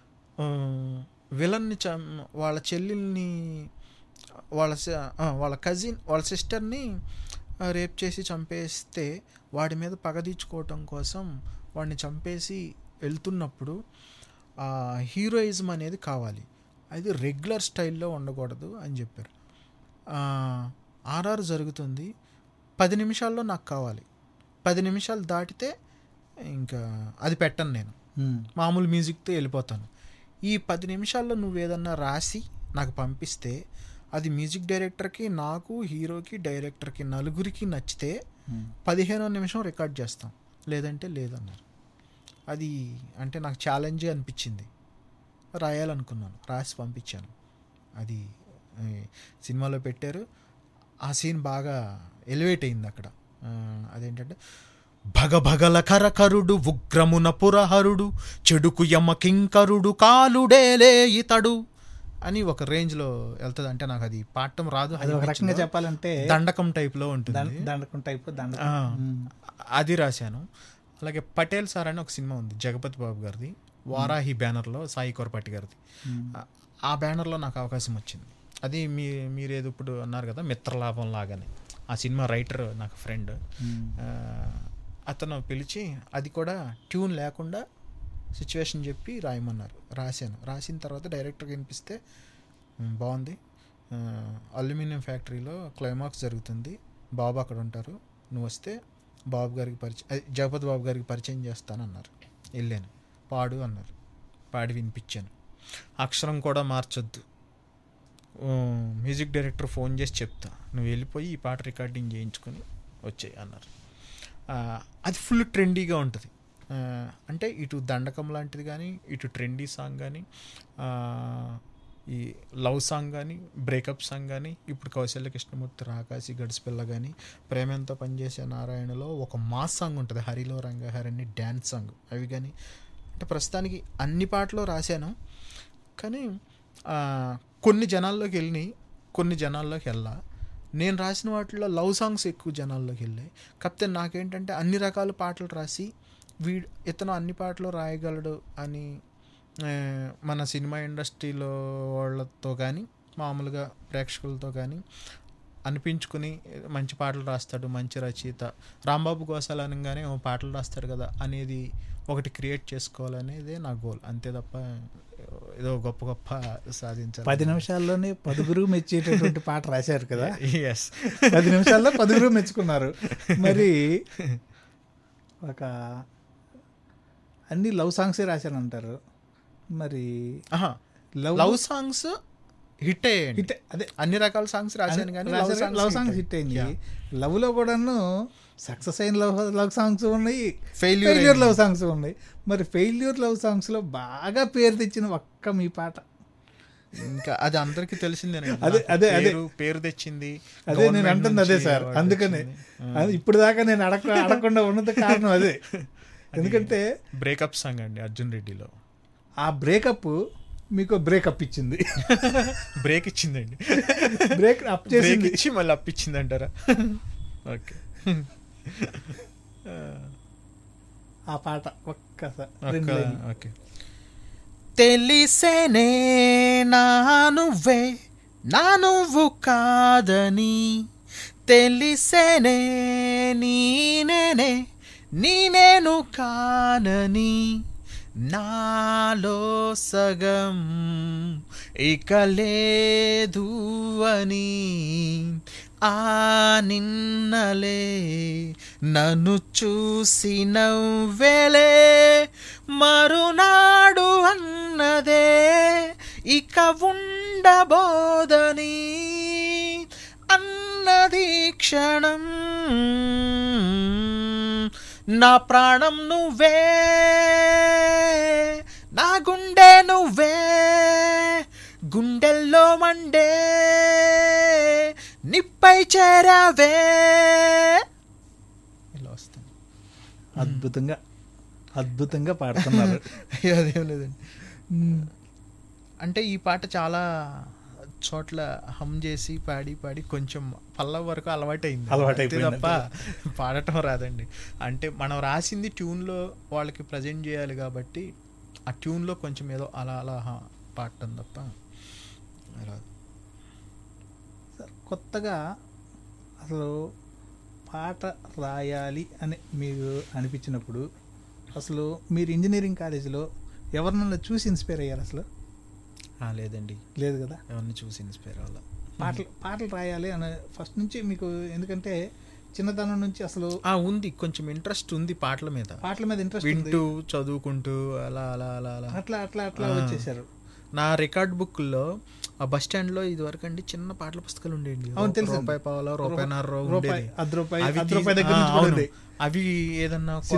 విలన్ని చం వాళ్ళ చెల్లెల్ని వాళ్ళ స- ఆ, వాళ్ళ కజిన్ వాళ్ళ సిస్టర్ని రేప్ చేసి చంపేస్తే వాడి మీద పగ తీర్చుకోవటం కోసం వాడిని చంపేసి వెళ్తున్నప్పుడు ఆ హీరోయిజం అనేది కావాలి అది రెగ్యులర్ స్టైల్లో ఉండకూడదు అని చెప్పారు ఆర్ఆర్ జరుగుతుంది పది నిమిషాల్లో నాకు కావాలి పది నిమిషాలు దాటితే ఇంకా అది పెట్టను నేను ఉమ్. మామూలు మ్యూజిక్తో వెళ్ళిపోతాను ఈ పది నిమిషాల్లో నువ్వు ఏదన్నా రాసి నాకు పంపిస్తే అది మ్యూజిక్ డైరెక్టర్కి నాకు హీరోకి డైరెక్టర్కి నలుగురికి నచ్చితే ఉమ్. పదిహేనో నిమిషం రికార్డ్ చేస్తాం లేదంటే లేదన్నారు అది అంటే నాకు ఛాలెంజే అనిపించింది రాయాలనుకున్నాను రాసి పంపించాను అది ఈ సినిమాలో పెట్టారు ఆ సీన్ బాగా ఎలివేట్ అయింది అక్కడ ఆ, అదేంటంటే భగభగల కరకరుడు ఉగ్రమున పురహరుడు చెడుకు యమ కింకరుడు కాలుడేలే ఇతడు అని ఒక రేంజ్లో వెళ్తుంది అంటే నాకు అది పాడటం రాదు అది ఒక రకంగా చెప్పాలంటే దండకం టైప్లో ఉంటుంది దండ- దండకం టైప్ దండకం ఆ, ఉమ్. అది రాశాను అలాగే పటేల్ సార్ అని ఒక సినిమా ఉంది జగపతి బాబు గారిది వారాహి బ్యానర్లో సాయి కొరపాటి గారిది ఉమ్. ఆ- ఆ బ్యానర్లో నాకు అవకాశం వచ్చింది అది మీ మీరేదో ఇప్పుడు అన్నారు కదా మిత్రలాభం లాగానే ఆ సినిమా రైటర్ నాకు ఫ్రెండ్ ఉమ్. అతను పిలిచి అది కూడా ట్యూన్ లేకుండా సిచ్యువేషన్ చెప్పి రాయమన్నారు రాశాను రాసిన తర్వాత డైరెక్టర్కి వినిపిస్తే "ఉమ్, బాగుంది ఆ, అల్యూమినియం ఫ్యాక్టరీలో క్లైమాక్స్ జరుగుతుంది బాబు అక్కడ ఉంటారు నువ్వు వస్తే బాబు గారికి పరిచయం అదే, జగపతి బాబు గారికి పరిచయం చేస్తానన్నారు వెళ్ళాను పాడు అన్నారు పాడి వినిపించాను అక్షరం కూడా మార్చొద్దు ఓ, మ్యూజిక్ డైరెక్టర్ ఫోన్ చేసి చెప్తా నువ్వు వెళ్ళిపోయి ఈ పాట రికార్డింగ్ చేయించుకొని వచ్చాయి అన్నారు ఆ, అది ఫుల్ ట్రెండీగా ఉంటుంది ఆ, అంటే ఇటు దండకం లాంటిది కానీ ఇటు ట్రెండీ సాంగ్ కానీ ఆ, ఈ లవ్ సాంగ్ కానీ బ్రేకప్ సాంగ్ కానీ ఇప్పుడు కౌశల్య కృష్ణమూర్తి రాకాసి గడిచిపిల్ల కానీ ప్రేమంతో పనిచేసే నారాయణలో ఒక మాస్ సాంగ్ ఉంటుంది హరిలో రంగహరణి డ్యాన్స్ సాంగ్ అవి కానీ అంటే ప్రస్తుతానికి అన్ని పాటలు రాశాను కానీ ఆ, కొన్ని జనాల్లోకి వెళ్ళి కొన్ని జనాల్లోకి వెళ్ళా నేను రాసిన వాటిలో లవ్ సాంగ్స్ ఎక్కువ జనాల్లోకి వెళ్ళాయి కాకపోతే నాకేంటంటే అన్ని రకాల పాటలు రాసి వీడు ఇతను అన్ని పాటలు రాయగలడు అని ఆ, మన సినిమా ఇండస్ట్రీలో వాళ్ళతో కానీ మామూలుగా ప్రేక్షకులతో కానీ అనిపించుకుని మంచి పాటలు రాస్తాడు మంచి రచయిత రాంబాబు గోసాల్ అనగానే "ఓ, పాటలు రాస్తాడు కదా అనేది ఒకటి క్రియేట్ చేసుకోవాలనేదే నా గోల్ అంతే తప్ప ఏదో గొప్ప గొప్ప సాధించాలి పది నిమిషాల్లోనే పదుగురు మెచ్చేటటువంటి పాట రాశారు కదా ఎస్ పది నిమిషాల్లో పదుగురు మెచ్చుకున్నారు మరి ఒక అన్ని లవ్ సాంగ్సే రాశానంటారు మరి లవ్ లవ్ సాంగ్స్ హిట్ అయ్యాయండి హిట్ అదే అన్ని రకాల సాంగ్స్ రాశాను కానీ love songs love songs hit అయింది లవ్ లో కూడాను సక్సెస్ అయిన లవ్ లవ్ సాంగ్స్ ఉన్నాయి Failure ఫెయిల్యూర్ అయింది. లవ్ సాంగ్స్ ఉన్నాయి మరి ఫెయిల్యూర్ లవ్ సాంగ్స్ లో బాగా పేరు తెచ్చిన ఒక్క మీ పాట ఇంకా అది అందరికీ తెలిసిందేనండి అదే, నాకు అదే, అదే. పేరు- పేరు తెచ్చింది అదే నేను Government అంటుంది అదే నుంచి సార్ award అందుకనే వచ్చింది. అది ఇప్పుడు దాకా నేను అడగ అడగకుండా ఉన్నది కారణం అదే ఎందుకంటే బ్రేకప్ సాంగ్ అండి అర్జున్ రెడ్డిలో ఆ బ్రేకప్ మీకు బ్రేకప్ ఇచ్చింది బ్రేక్ ఇచ్చిందండి బ్రేక్ అప్ బ్రేక్ చేసింది ఇచ్చి మళ్ళీ అప్పిచ్చింది అంటారా ఓకే ఆ పాట ఒక్కసారి రెండు ఒక్క- లైన్లు. ఓకే తెలిసేనే నా నువ్వే నా నువ్వు కాదని తెలిసేనే నీనేనే నీనేను కానని నాలో సగం ఇక లేదు అని ఆ నిన్నలే నన్ను చూసి నవ్వెలే మరునాడు అన్నదే ఇక ఉండబోదని అన్నది క్షణం నా ప్రాణం నువ్వే నా గుండె నువ్వే గుండెల్లో మండే నిప్పై చేరావే ఇలా వస్తాను అద్భుతంగా అద్భుతంగా పాడుతున్నారు అయ్యో అదేం లేదండి అంటే ఈ పాట చాలా చోట్ల హమ్ చేసి పాడి పాడి కొంచెం పల్ల వరకు అలవాటైంది అలవాటైపోయింది అంతే తప్ప పాడటం రాదండి అంటే మనం రాసింది ట్యూన్లో వాళ్ళకి ప్రజెంట్ చేయాలి కాబట్టి ఆ ట్యూన్లో కొంచెం ఏదో అలా అలా హా, పాడటం తప్ప రాదు సార్, కొత్తగా అసలు పాట రాయాలి అని మీకు అనిపించినప్పుడు అసలు మీరు ఇంజనీరింగ్ కాలేజీలో ఎవరినన్నా చూసి ఇన్స్పైర్ అయ్యారు అసలు ఆ, లేదండి లేదు కదా ఎవరిని చూసి ఇన్స్పైర్ అవ్వాలి పాటలు పాటలు రాయాలి అని ఫస్ట్ నుంచి మీకు ఎందుకంటే చిన్నతనం నుంచి అసలు ఆ, ఉంది కొంచెం ఇంట్రెస్ట్ ఉంది పాటల మీద పాటల మీద ఇంట్రెస్ట్ ఉంది వింటూ చదువుకుంటూ అలా అలా అలా అలా అట్లా అట్లా అట్లా ఆ. వచ్చేసారు నా రికార్డ్ బుక్లో ఆ బస్ స్టాండ్లో ఇది వరకు అండి చిన్న పాటల పుస్తకాలు ఉండేవి అవును, తెలుసండి. రూపాయి పావులో రూపాయి నార రూపాయి అర్ధ రూపాయి అవి అర్ధ తీ- రూపాయి దగ్గర ఆ, నుంచి కూడా అవును. ఉంది. అవి ఏదన్నా ఒక- సినిమా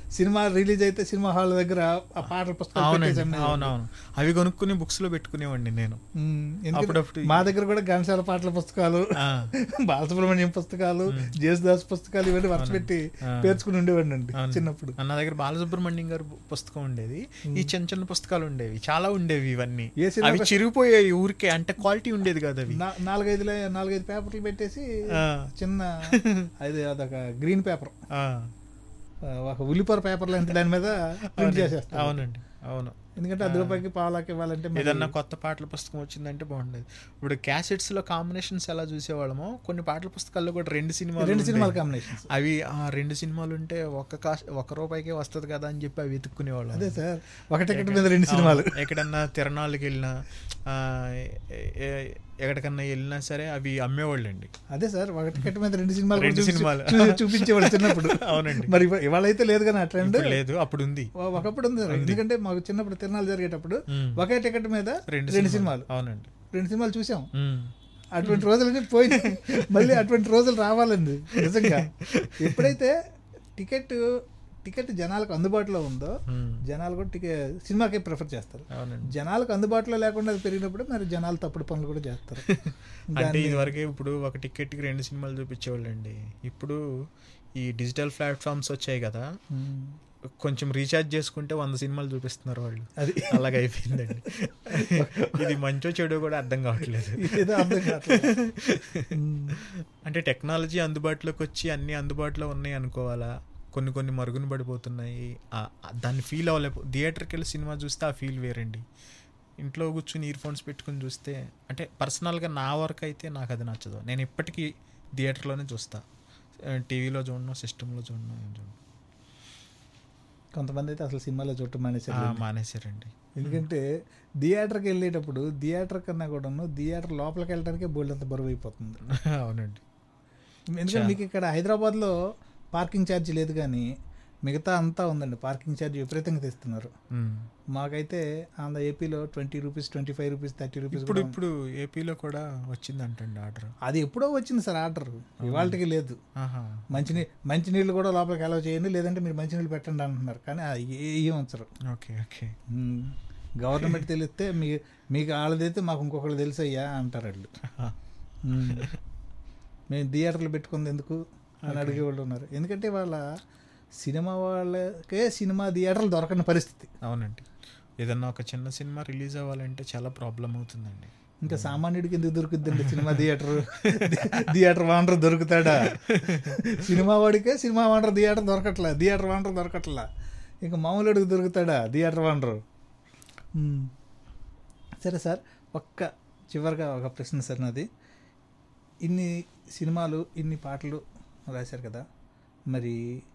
సినిమా రిలీజ్ అయితే సినిమా హాల్ దగ్గర ఆ పాటల పుస్తకాలు అవునండి పెట్టేసి అమ్మేవాళ్ళు. అవునవును అవి కొనుక్కుని బుక్స్ లో పెట్టుకునేవాడిని నేను ఉమ్, ఎందుకంటే అప్పుడప్పుడు మా దగ్గర కూడా ఘంటసాల పాటల పుస్తకాలు ఆ, బాలసుబ్రహ్మణ్యం పుస్తకాలు జేసుదాస్ పుస్తకాలు ఇవన్నీ వరుస పెట్టి ఆ. పేర్చుకుని ఉండేవాడిని అండి అవును. చిన్నప్పుడు నా దగ్గర బాలసుబ్రహ్మణ్యం గారి పుస్తకం ఉండేది ఈ చిన్న చిన్న పుస్తకాలు ఉండేవి చాలా ఉండేవి ఇవన్నీ ఏ సినిమా అవి చిరిగిపోయాయి ఊరికే అంటే క్వాలిటీ ఉండేది కదా అవి నా- నాలుగైదు లే- నాలుగైదు పేపర్లు పెట్టేసి ఆ, చిన్న అది అదొక గ్రీన్ పేపర్ ఆ, ఒక ఉల్లిపొర పేపర్ లాంటి దాని మీద ప్రింట్ అవునండి. చేసేస్తాను అవునండి అవును ఎందుకంటే అది రూపాయికి పావులాకి ఇవ్వాలంటే మరి- ఏదన్నా కొత్త పాటల పుస్తకం వచ్చిందంటే బాగుండేది ఇప్పుడు క్యాసెట్స్ లో కాంబినేషన్స్ ఎలా చూసేవాళ్ళమో కొన్ని పాటల పుస్తకాల్లో కూడా రెండు సినిమాలు రెండు సినిమాల ఉండేవి. కాంబినేషన్స్ అవి ఆ రెండు సినిమాలు ఉంటే ఒక్క కాస్ట్ ఒక్క రూపాయికే వస్తుంది కదా అని చెప్పి అవి వెతుక్కునేవాళ్ళం అదే సార్ ఒక టికెట్ మీద రెండు సినిమాలు అవును. ఎక్కడన్నా తిరణాలకి వెళ్ళినా ఆ, ఎ- ఎ- ఎక్కడికన్నా వెళ్ళినా సరే అవి అమ్మేవాళ్ళండి అదే సార్ ఒక టికెట్ మీద రెండు సినిమాలు రెండు కూడా చూపించి- సినిమాలు. చూ- చూపించేవాళ్ళు చిన్నప్పుడు అవునండి. మరి ఇవ- ఇవాళ అయితే లేదు కానీ ఆ ట్రెండ్ ఇప్పుడు లేదు అప్పుడు ఉంది ఒకప్పుడు ఉంది సార్. ఎందుకంటే మాకు చిన్నప్పుడు తిరణాలు జరిగేటప్పుడు మ్మ్. ఒకే టికెట్ మీద రెండు రెండు సినిమాలు అవునండి రెండు సినిమాలు చూసాం ఉమ్. అటువంటి రోజులన్నీ పోయినాయి మళ్ళీ అటువంటి రోజులు రావాలండి నిజంగా ఎప్పుడైతే టికెట్ టికెట్ జనాలకు అందుబాటులో ఉందో ఉమ్. జనాలు కూడా టికెట్ సినిమాకే ప్రిఫర్ చేస్తారు అవునండి జనాలకు అందుబాటులో లేకుండా అది పెరిగినప్పుడు మరి జనాలు తప్పుడు పనులు కూడా చేస్తారు అంటే దాన్ని- ఇదివరకే ఇప్పుడు ఒక టికెట్కి రెండు సినిమాలు చూపించేవాళ్ళండి ఇప్పుడు ఈ డిజిటల్ ప్లాట్ఫామ్స్ వచ్చాయి కదా మ్మ్. కొంచెం రీఛార్జ్ చేసుకుంటే వంద సినిమాలు చూపిస్తున్నారు వాళ్ళు అది అలాగ అయిపోయిందండి ఇది మంచో చెడో కూడా అర్థం కావట్లేదు ఏదో అర్థం కావట్లేదు మ్మ్. అంటే టెక్నాలజీ అందుబాటులోకి వచ్చి అన్ని అందుబాటులో ఉన్నాయి అనుకోవాలా కొన్ని కొన్ని మరుగున పడిపోతున్నాయి ఆ- ఆ దాన్ని ఫీల్ అవ్వలేపు థియేటర్కి వెళ్ళి సినిమా చూస్తే ఆ ఫీల్ వేరండి ఇంట్లో కూర్చుని ఇయర్ ఫోన్స్ పెట్టుకుని చూస్తే అంటే పర్సనల్గా నా వరకు అయితే నాకు అది నచ్చదు నేను ఇప్పటికీ థియేటర్లోనే చూస్తా టీవీలో చూడను సిస్టంలో చూడను ఏం చూడను కొంతమంది అయితే అసలు సినిమాలో చూడటం మానేశారు ఆ, మానేశారండి ఎందుకంటే థియేటర్కి వెళ్ళేటప్పుడు థియేటర్ కన్నా కూడాను థియేటర్ లోపలికి వెళ్ళడానికే బోల్డ్ అంత బరువు అయిపోతుంది అవునండి ఎందుకంటే మీకు ఇక్కడ హైదరాబాద్లో పార్కింగ్ ఛార్జ్ లేదు కానీ మిగతా అంతా ఉందండి పార్కింగ్ ఛార్జ్ విపరీతంగా తెస్తున్నారు ఉమ్. మాకైతే ఆంధ్ర ఏపీలో twenty rupees twenty five rupees thirty rupees ఇప్పుడు ఇప్పుడు ఏపీలో కూడా వచ్చిందంటండి ఆర్డర్ అది ఎప్పుడో వచ్చింది సార్ ఆర్డర్ ఇవాళకి లేదు ఆహా మంచినీ మంచినీళ్ళు కూడా లోపలికి అలౌ చేయండి లేదంటే మీరు మంచినీళ్ళు పెట్టండి అంటున్నారు కానీ అది ఏ ఏం ఉంచరు ఓకే ఓకే మ్మ్. గవర్నమెంట్ తెలిస్తే మీ మీకు వాళ్ళదైతే మాకు ఇంకొకళ్ళు తెలుసయ్యా అంటారు వాళ్ళు మ్మ్. మేము థియేటర్లు పెట్టుకుంది ఎందుకు అని అడిగే వాళ్ళు ఉన్నారు ఎందుకంటే వాళ్ళ సినిమా వాళ్ళకే సినిమా థియేటర్లు దొరకని పరిస్థితి అవునండి ఏదన్నా ఒక చిన్న సినిమా రిలీజ్ అవ్వాలంటే చాలా ప్రాబ్లం అవుతుందండి ఇంకా సామాన్యుడికి ఎందుకు దొరుకుతుందండి సినిమా థియేటర్ థియేటర్ వాండర్ దొరుకుతాడా సినిమా వాడికే సినిమా వాండర్ థియేటర్ దొరకట్లా థియేటర్ వాండర్ దొరకట్లా ఇంకా మామూలుడికి దొరుకుతాడా థియేటర్ వాండర్ సరే సార్ ఒక్క చివరిగా ఒక ప్రశ్న సార్ నాది ఇన్ని సినిమాలు ఇన్ని పాటలు రాశారు కదా మరి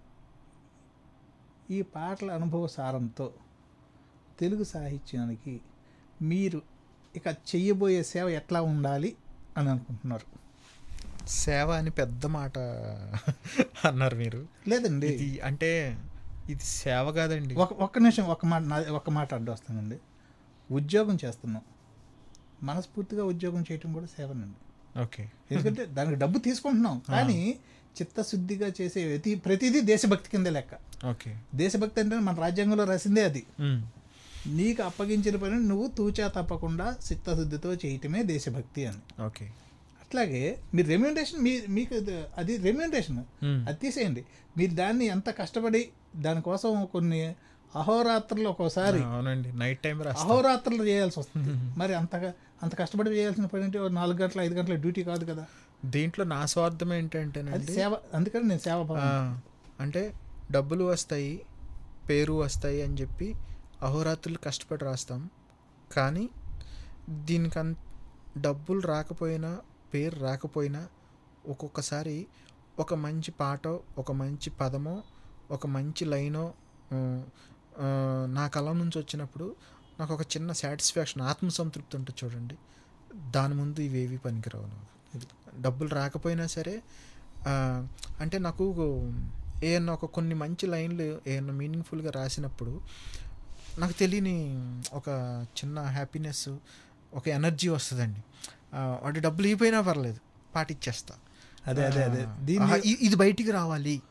ఈ పాటల అనుభవ సారంతో తెలుగు సాహిత్యానికి మీరు ఇక చెయ్యబోయే సేవ ఎట్లా ఉండాలి అని అనుకుంటున్నారు సేవ అని పెద్ద మాట అన్నారు మీరు లేదండి ఇది అంటే ఇది సేవ కాదండి ఒక ఒక్క నిమిషం ఒక మాట నా- ఒక మాట అడ్డు వస్తానండి ఉద్యోగం చేస్తున్నాం మనస్ఫూర్తిగా ఉద్యోగం చేయటం కూడా సేవనండి ఓకే ఎందుకంటే దానికి డబ్బు తీసుకుంటున్నాం కానీ చిత్తశుద్ధిగా చేసే ప్రతి ప్రతిదీ దేశభక్తి కింద లెక్క ఓకే దేశభక్తి అంటే మన రాజ్యాంగంలో రాసిందే అది ఉమ్. నీకు అప్పగించిన పని నువ్వు తూచా తప్పకుండా చిత్తశుద్ధితో చేయటమే దేశభక్తి అని ఓకే అట్లాగే మీరు రెమ్యూనరేషన్ మీ మీకు అది- అది రెమ్యూనరేషన్ ఉమ్. అది తీసేయండి మీరు దాన్ని ఎంత కష్టపడి దానికోసం కొన్ని అహోరాత్రులు ఒక్కోసారి అవునండి నైట్ టైం రాస్తా అహోరాత్రులు చేయాల్సి వస్తుంది మరి అంతగా అంత కష్టపడి చేయాల్సిన పని అంటే ఓ నాలుగు గంటల ఐదు గంటల డ్యూటీ కాదు కదా దీంట్లో నా స్వార్థం అది ఏంటంటేనండి సేవ అందుకని నేను సేవ ఆ, అంటే డబ్బులు వస్తాయి పేరు వస్తాయి అని చెప్పి అహోరాత్రులు కష్టపడి రాస్తాం కానీ దీనికి అన్ డబ్బులు రాకపోయినా పేరు రాకపోయినా ఒక్కొక్కసారి ఒక మంచి పాటో ఒక మంచి పదమో ఒక మంచి లైనో ఆ, ఆ, నా కళ నుంచి వచ్చినప్పుడు నాకు ఒక చిన్న సాటిస్ఫాక్షన్ ఆత్మసంతృప్తి ఉంటుంది చూడండి దాని ముందు ఇవేవి పనికిరావు నాకు డబ్బులు రాకపోయినా సరే ఆ, అంటే నాకు ఏమన్నా ఒక కొన్ని మంచి లైన్లు ఏమన్నా మీనింగ్ఫుల్గా రాసినప్పుడు నాకు తెలియని ఒక చిన్న హ్యాపీనెస్ ఒక ఎనర్జీ వస్తుందండి ఆ, వాటి డబ్బులు ఇవ్వకపోయినా పర్లేదు పాటిచ్చేస్తా అదే అదే అదే ఆ, దీన్ని ఆహా, ఇ- ఇది బయటికి రావాలి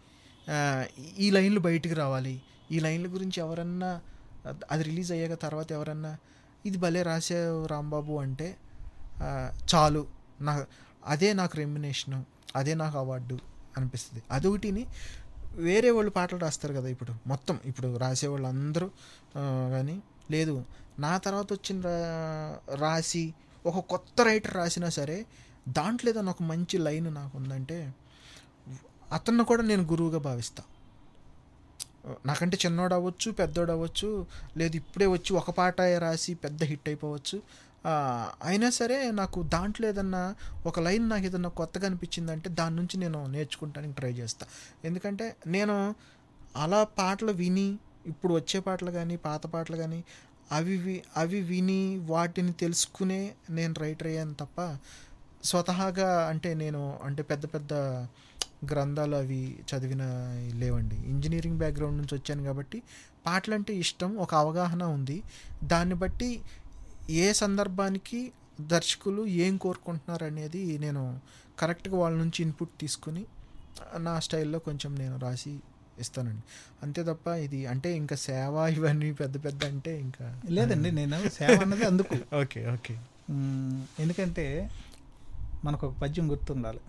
ఆ, ఈ లైన్లు బయటికి రావాలి ఈ లైన్ల గురించి ఎవరన్నా అద్- అది రిలీజ్ అయ్యాక తర్వాత ఎవరన్నా ఇది భలే రాసావు రాంబాబు అంటే ఆ, చాలు నా అదే నాకు రెమ్యునేషను అదే నాకు అవార్డు అనిపిస్తుంది అదొకటిని వేరే వాళ్ళు పాటలు రాస్తారు కదా ఇప్పుడు మొత్తం ఇప్పుడు రాసేవాళ్ళు అందరూ ఆ, కానీ లేదు నా తర్వాత వచ్చిన రా- రాసి ఒక కొత్త రైటర్ రాసినా సరే దాంట్లో ఏదైనా ఒక మంచి లైన్ నాకు ఉందంటే అతన్ని కూడా నేను గురువుగా భావిస్తా నాకంటే చిన్నోడు అవ్వచ్చు పెద్దోడు అవ్వచ్చు లేదు ఇప్పుడే వచ్చి ఒక పాట రాసి పెద్ద హిట్ అయిపోవచ్చు ఆ, అయినా సరే నాకు దాంట్లో ఏదన్నా ఒక లైన్ నాకు ఏదన్నా కొత్తగా అనిపించిందంటే దాని నుంచి నేను నేర్చుకుంటానికి ట్రై చేస్తా ఎందుకంటే నేను అలా పాటలు విని ఇప్పుడు వచ్చే పాటలు కానీ పాత పాటలు కానీ అవి వి- అవి విని వాటిని తెలుసుకునే నేను రైటర్ అయ్యాను తప్ప స్వతహాగా అంటే నేను అంటే పెద్ద పెద్ద గ్రంథాలు అవి చదివిన లేవండి ఇంజనీరింగ్ బ్యాక్గ్రౌండ్ నుంచి వచ్చాను కాబట్టి పాటలు అంటే ఇష్టం ఒక అవగాహన ఉంది దాన్ని బట్టి ఏ సందర్భానికి దర్శకులు ఏం కోరుకుంటున్నారు అనేది నేను కరెక్ట్గా వాళ్ళ నుంచి ఇన్పుట్ తీసుకుని నా స్టైల్లో కొంచెం నేను రాసి ఇస్తానండి అంతే తప్ప ఇది అంటే ఇంకా సేవ ఇవన్నీ పెద్ద పెద్ద అంటే ఇంకా లేదండి నేను సేవ అన్నది అందుకు ఓకే ఓకే మ్మ్, ఎందుకంటే మనకు ఒక పద్యం గుర్తుండాలి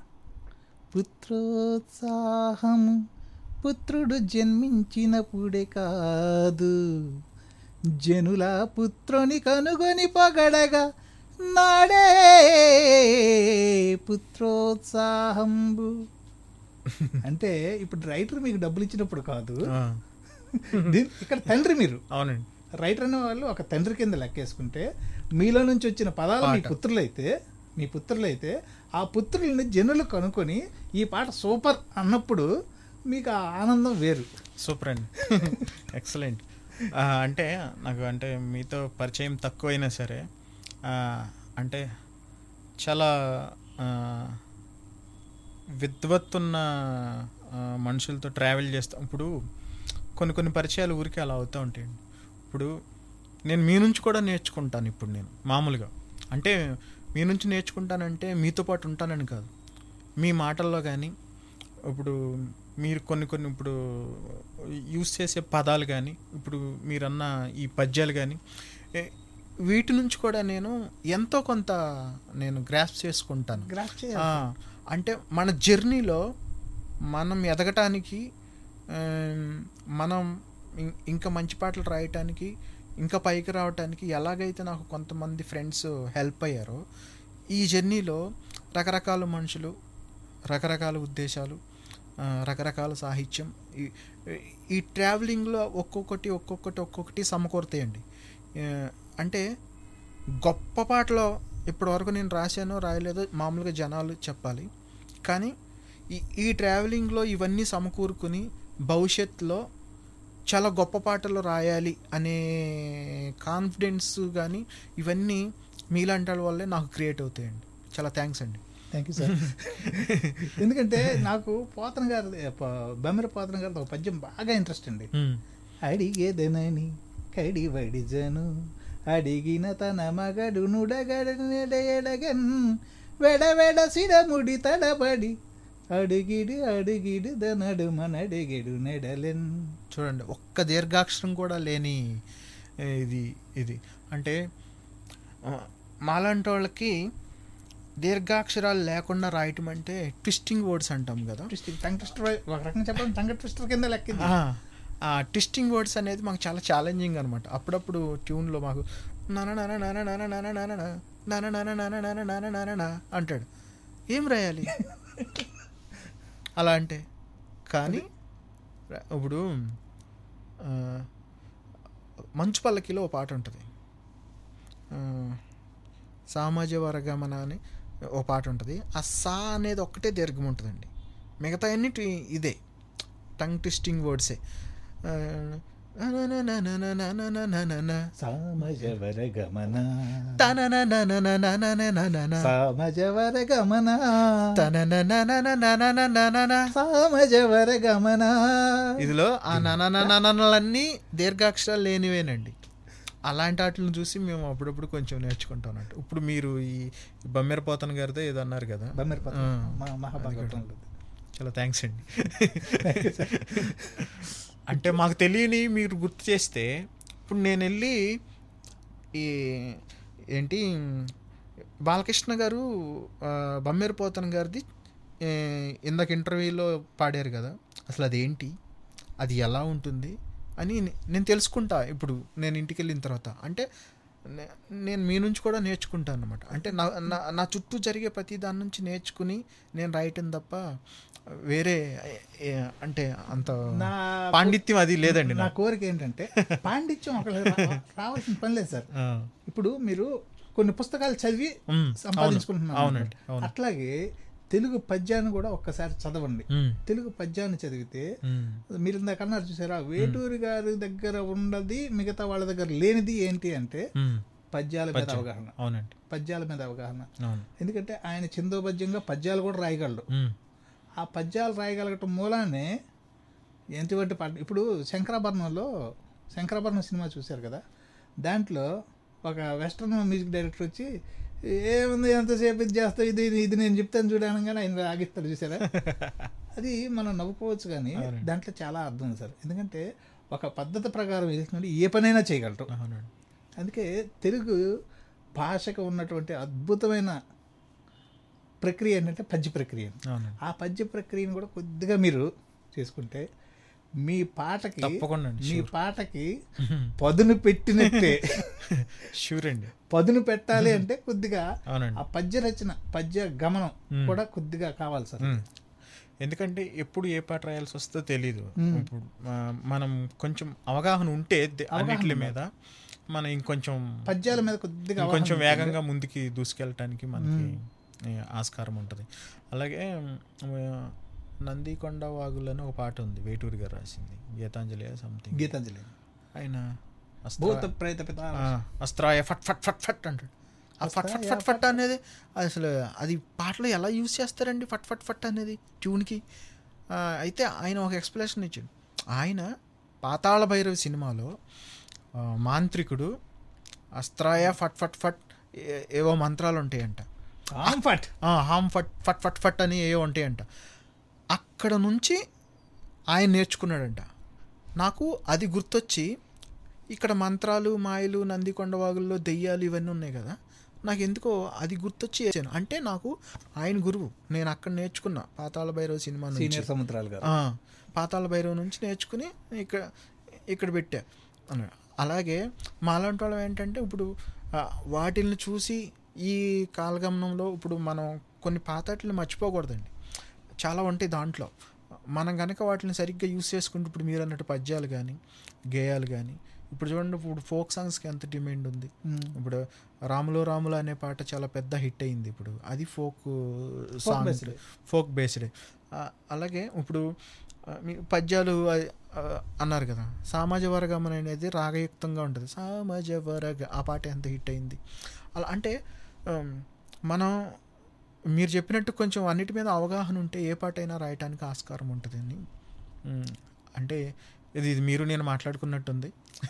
పుత్రోత్సాహము పుత్రుడు జన్మించినప్పుడే కాదు జనుల పుత్రుని కనుగొని పొగడగా నాడే పుత్రోత్సాహంబు అంటే ఇప్పుడు రైటర్ మీకు డబ్బులు ఇచ్చినప్పుడు కాదు ఆ, దీని- ఇక్కడ తండ్రి మీరు అవునండి రైటర్ అనే వాళ్ళు ఒక తండ్రి కింద లెక్కేసుకుంటే మీలో నుంచి వచ్చిన పదాలు మీ పాట. పుత్రులైతే మీ పుత్రులైతే ఆ పుత్రుల్ని జనులు కనుక్కొని ఈ పాట సూపర్ అన్నప్పుడు మీకు ఆ ఆనందం వేరు సూపర్ అండి ఎక్సలెంట్ అంటే నాకు అంటే మీతో పరిచయం తక్కువైనా సరే ఆ, అంటే చాలా ఆ, విద్వత్తున్న ఆ, మనుషులతో ట్రావెల్ చేస్తాం ఇప్పుడు కొన్ని కొన్ని పరిచయాలు ఊరికి అలా అవుతూ ఉంటాయండి ఇప్పుడు నేను మీ నుంచి కూడా నేర్చుకుంటాను ఇప్పుడు నేను మామూలుగా అంటే మీ నుంచి నేర్చుకుంటానంటే మీతో పాటు ఉంటానని కాదు మీ మాటల్లో కానీ ఇప్పుడు మీరు కొన్ని కొన్ని ఇప్పుడు యూస్ చేసే పదాలు కానీ ఇప్పుడు మీరన్న ఈ పద్యాలు కానీ ఏ- వీటి నుంచి కూడా నేను ఎంతో కొంత నేను గ్రాప్ చేసుకుంటాను గ్రాఫ్ ఆ, అంటే మన జర్నీలో మనం ఎదగటానికి ఆ, మనం ఇం- ఇంకా మంచి పాటలు రాయటానికి ఇంకా పైకి రావటానికి ఎలాగైతే నాకు కొంతమంది ఫ్రెండ్స్ హెల్ప్ అయ్యారో ఈ జర్నీలో రకరకాల మనుషులు రకరకాల ఉద్దేశాలు ఆ, రకరకాల సాహిత్యం ఈ- ఈ ట్రావెలింగ్లో ఒక్కొక్కటి ఒక్కొక్కటి ఒక్కొక్కటి సమకూరుతాయండి ఆ, అంటే గొప్ప పాటలో ఇప్పటివరకు నేను రాశానో రాయలేదో మామూలుగా జనాలు చెప్పాలి కానీ ఈ ఈ ట్రావెలింగ్లో ఇవన్నీ సమకూరుకుని భవిష్యత్తులో చాలా గొప్ప పాటలు రాయాలి అనే కాన్ఫిడెన్స్ కానీ ఇవన్నీ మీలాంటి వాళ్ళ వల్లే నాకు క్రియేట్ అవుతాయండి చాలా థ్యాంక్స్ అండి థ్యాంక్ యూ సార్ ఎందుకంటే నాకు పోతన గారి బెమ్మర పోతన గారితో ఒక పద్యం బాగా ఇంట్రెస్ట్ అండి అడిగేదనని కడి వడిజను అడిగిన తన మగడు నుడగడు నెడగన్ వెడవెడ సిడముడి తడబడి అడిగిడు అడిగిడు దనడు మనడిగిడు నెడలెన్ చూడండి ఒక్క దీర్ఘాక్షరం కూడా లేని ఏ, ఇది ఇది అంటే ఆ, మాలాంటి వాళ్ళకి దీర్ఘాక్షరాలు లేకుండా రాయటం అంటే ట్విస్టింగ్ వర్డ్స్ అంటాం కదా ట్విస్టర్ టంగ్ ట్విస్టర్ ఒక రకంగా చెప్పాలి టంగ్ ట్విస్టర్ కింద లెక్కింది ఆ, ఆ ట్విస్టింగ్ వర్డ్స్ అనేది మాకు చాలా ఛాలెంజింగ్ అనమాట అప్పుడప్పుడు ట్యూన్లో మాకు నాన నాన నాన నాన నాన నాన నా, నాన నాన నాన నాన నాన నాన నా అంటాడు ఏం రాయాలి అలా అంటే కానీ ర- ఇప్పుడు ఆ, మంచు పల్లకిలో ఓ పాట ఉంటుంది ఆ, సామాజ వర్గమన అని ఓ పాట ఉంటుంది ఆ సా అనేది ఒక్కటే దీర్ఘం ఉంటుందండి మిగతా అన్ని టి- ఇదే టంగ్ ట్విస్టింగ్ వర్డ్సే ఆ, నననననననననననన, సామజవర గమన తననననననననననన, సామజవర గమన తననననననననననన. సామజవర గమన ఇదిలో ఆ నననననలన్నీ దీర్ఘాక్షరాలు లేనివేనండి అలాంటి వాటిని చూసి మేము అప్పుడప్పుడు కొంచెం నేర్చుకుంటాం అన్నట్టు ఇప్పుడు మీరు ఈ బమ్మెరపోతన్ గారితో ఏదో అన్నారు కదా బమ్మెరపోతన, ఆ, మా- మహాభాగవతం అది కూడా. చాలా థ్యాంక్స్ అండి అంటే మాకు తెలియని మీరు గుర్తు చేస్తే ఇప్పుడు నేను వెళ్ళి ఈ ఏంటి బాలకృష్ణ గారు ఆ, బమ్మేరు పోతన్ గారిది ఏ, ఇందాక ఇంటర్వ్యూలో పాడారు కదా అసలు అదేంటి అది ఎలా ఉంటుంది అని నే- నేను తెలుసుకుంటా ఇప్పుడు నేను ఇంటికి వెళ్ళిన తర్వాత అంటే నే- నేను మీ నుంచి కూడా నేర్చుకుంటాను అనమాట అంటే నా నా- నా చుట్టూ జరిగే ప్రతి దాని నుంచి నేర్చుకుని నేను రాయటం తప్ప వేరే ఏ- అంటే అంత నా పాండిత్యం అది లేదండి నా నాకు కోరిక ఏంటంటే పాండిత్యం ఒక రావాల్సిన పని లేదు సార్ ఆ, ఇప్పుడు మీరు కొన్ని పుస్తకాలు చదివి ఉమ్, సంపాదించుకుంటున్నారు అవునండి, అనుకోండి. అవును. అట్లాగే తెలుగు పద్యాన్ని కూడా ఒక్కసారి చదవండి ఉమ్, తెలుగు పద్యాన్ని చదివితే ఉమ్, మీరు ఇందాక అన్నారు చూసారా వేటూరి గారి దగ్గర ఉన్నది మిగతా వాళ్ళ దగ్గర లేనిది ఏంటి అంటే ఉమ్, పద్యాల మీద పద్యం. అవగాహన అవునండి పద్యాల మీద అవగాహన అవును ఎందుకంటే ఆయన చిందోబద్యంగా పద్యాలు కూడా రాయగలడు ఉమ్, ఆ పద్యాలు రాయగలగటం మూలానే ఎంతవంటి పాట ఇప్పుడు శంకరాభరణంలో శంకరాభరణం సినిమా చూశారు కదా దాంట్లో ఒక వెస్ట్రన్ మ్యూజిక్ డైరెక్టర్ వచ్చి ఏముంది ఎంతసేపు ఇది చేస్తావు ఇది ఇది నేను చెప్తాను చూడనగానే ఆయన ఆగిస్తాడు చూసారా అది మనం నవ్వుకోవచ్చు కానీ అవునండి. దాంట్లో చాలా అర్థం ఉంది సార్ ఎందుకంటే ఒక పద్ధతి ప్రకారం వేసినట్టు ఏ పనైనా చేయగలరు అవునండి అందుకే తెలుగు భాషకు ఉన్నటువంటి అద్భుతమైన ప్రక్రియ ఏంటంటే పద్య ప్రక్రియ అవునండి ఆ పద్య ప్రక్రియను కూడా కొద్దిగా మీరు చేసుకుంటే మీ పాటకి తప్పకుండా అండి మీ పాటకి పదును పెట్టినట్టే షూర్ అండి పదును పెట్టాలి అంటే కొద్దిగా అవునండి ఆ పద్య రచన పద్య గమనం మ్మ్. కూడా కొద్దిగా కావాలి సార్ ఉమ్. ఎందుకంటే ఎప్పుడు ఏ పాట రాయాల్సి వస్తుందో తెలీదు ఉమ్. ఇప్పుడు ఆ, మనం కొంచెం అవగాహన ఉంటే దే- అవగాహన అన్నిటి ఉండాలి. మీద మనం ఇంకొంచెం పద్యాల మీద కొద్దిగా ఇంకొంచెం అవగాహన వేగంగా ముందుకి దూసుకెళ్ళటానికి మనకి ఏ, ఆస్కారం ఉంటుంది అలాగే ఆ, నందికొండ వాగులని ఒక పాట ఉంది వేటూరి గారు రాసింది గీతాంజలి సంథింగ్ గీతాంజలి ఆయన అస్త్ర- భూత ప్రేత పిత ఆ, అస్త్రాయ ఫట్ ఫట్ ఫట్ ఫట్ అంటాడు ఆ ఫట్ ఫట్ ఫట్ ఫట్ అనేది అసలు అది పాటలో ఎలా యూజ్ చేస్తారండి ఫట్ ఫట్ ఫట్ అనేది ట్యూన్కి ఆ, అయితే ఆయన ఒక ఎక్స్ప్లెనేషన్ ఇచ్చాడు ఆయన పాతాళ భైరవి సినిమాలో ఆ, మాంత్రికుడు అస్త్రాయ ఫట్ ఫట్ ఫట్ ఏ- ఏవో మంత్రాలు ఉంటాయంట ఆంఫట్ ఆ, హామ్ ఫట్ ఫట్ ఫట్ ఫట్ అని ఏవో ఉంటాయంట అక్కడ నుంచి ఆయన నేర్చుకున్నాడంట నాకు అది గుర్తొచ్చి ఇక్కడ మంత్రాలు మాయలు నందికొండవాగుల్లో దెయ్యాలు ఇవన్నీ ఉన్నాయి కదా నాకు ఎందుకో అది గుర్తొచ్చి వేసాను అంటే నాకు ఆయన గురువు నేను అక్కడ నేర్చుకున్నా పాతాళ భైరవ సినిమా నుంచి సీనియర్ సముద్రాలు గారు ఆ, పాతాళ భైరవ్ నుంచి నేర్చుకుని ఇక్కడ ఇక్కడ పెట్టా అన్నాడు అలాగే మాలాంటి వాళ్ళం ఏంటంటే ఇప్పుడు ఆ, వాటిల్ని చూసి ఈ కాలగమనంలో ఇప్పుడు మనం కొన్ని పాతాట్లని మర్చిపోకూడదండి చాలా ఉంటాయి దాంట్లో మనం కనుక వాటిని సరిగ్గా యూస్ చేసుకుంటే ఇప్పుడు మీరు అన్నట్టు పద్యాలు కానీ గేయాలు కానీ ఇప్పుడు చూడండి ఇప్పుడు ఫోక్ సాంగ్స్కి ఎంత డిమాండ్ ఉంది మ్మ్. ఇప్పుడు రాములో రాములు అనే పాట చాలా పెద్ద హిట్ అయింది ఇప్పుడు అది folk song based. Folk based అలాగే ఇప్పుడు ఆ, మీ పద్యాలు ఆ, ఆ, అన్నారు కదా సామాజ వర్గం అనేది రాగయుక్తంగా ఉంటుంది సామాజ వర్గ ఆ పాట ఎంత హిట్ అయింది అలా అంటే ఆమ్, మనం మీరు చెప్పినట్టు కొంచెం అన్నిటి మీద అవగాహన ఉంటే ఏ పాట అయినా రాయటానికి ఆస్కారం ఉంటుందని ఉమ్, అంటే ఇది ఇది మీరు నేను మాట్లాడుకున్నట్టుంది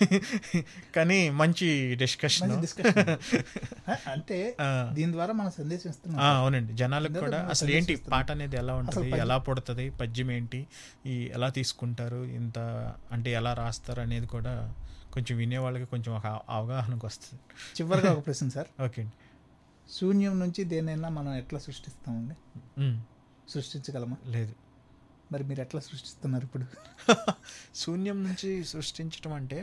కానీ మంచి డిస్కషన్ మంచి discussion. ఆ, అంటే దీని ద్వారా మనం సందేశం ఇస్తున్నాం సార్. అవునండి జనాలకు అందరూ కూడా మనం అసలు ఏంటి సందేశిస్తున్నాం. పాట అనేది ఎలా ఉంటుంది పద్యం- ఎలా పుడుతుంది పద్యం ఏంటి ఈ ఎలా తీసుకుంటారు ఇంత అంటే ఎలా రాస్తారు అనేది కూడా కొంచెం వినేవాళ్ళకి కొంచెం ఒక అవగాహనకు వస్తుంది చివరిగా ఒక ప్రశ్న సార్ ఓకే అండి శూన్యం నుంచి దేనైనా మనం ఎట్లా సృష్టిస్తామండి ఉమ్, సృష్టించగలమా లేదు మరి మీరు ఎట్లా సృష్టిస్తున్నారు ఇప్పుడు శూన్యం నుంచి సృష్టించడం అంటే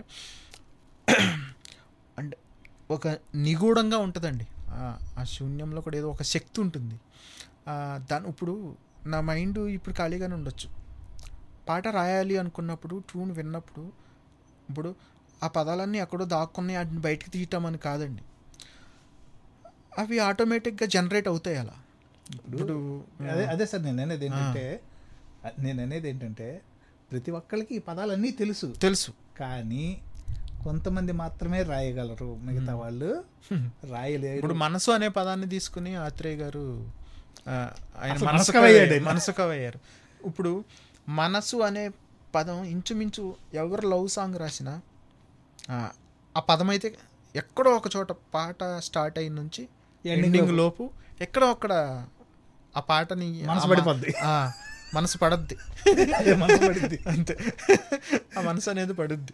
అంటే ఒక నిగూఢంగా ఉంటుందండి ఆ- ఆ శూన్యంలో కూడా ఏదో ఒక శక్తి ఉంటుంది ఆ, దాని ఇప్పుడు నా మైండ్ ఇప్పుడు ఖాళీగానే ఉండొచ్చు పాట రాయాలి అనుకున్నప్పుడు ట్యూన్ విన్నప్పుడు ఇప్పుడు ఆ పదాలన్నీ ఎక్కడో దాక్కున్నాయి వాటిని బయటికి తీయటం కాదండి అవి ఆటోమేటిక్గా జనరేట్ అవుతాయి అలా ఇప్పుడు అదే అదే సార్ నేను అనేది ఏంటంటే నేను అనేది ఏంటంటే ప్రతి ఒక్కరికి ఈ పదాలన్నీ తెలుసు తెలుసు కానీ కొంతమంది మాత్రమే రాయగలరు మిగతా వాళ్ళు రాయలేరు ఇప్పుడు మనసు అనే పదాన్ని తీసుకుని ఆత్రేయ గారు ఆ, ఆయన అసలు మనసు మనసు కవి అయ్యాడు ఆయన. మనసు కవి అయ్యారు ఇప్పుడు మనసు అనే పదం ఇంచుమించు ఎవరు లవ్ సాంగ్ రాసినా ఆ, ఆ పదం అయితే ఎక్కడో ఒక చోట పాట స్టార్ట్ అయిన నుంచి Ending ఎండింగ్ లోపు. లోపు ఎక్కడో అక్కడ ఆ పాటని మనసు ఆ మా- పడిపోద్ది. ఆ, మనసు పడద్ది అదే మనసు పడుద్ది. అంతే ఆ మనసు అనేది పడుద్ది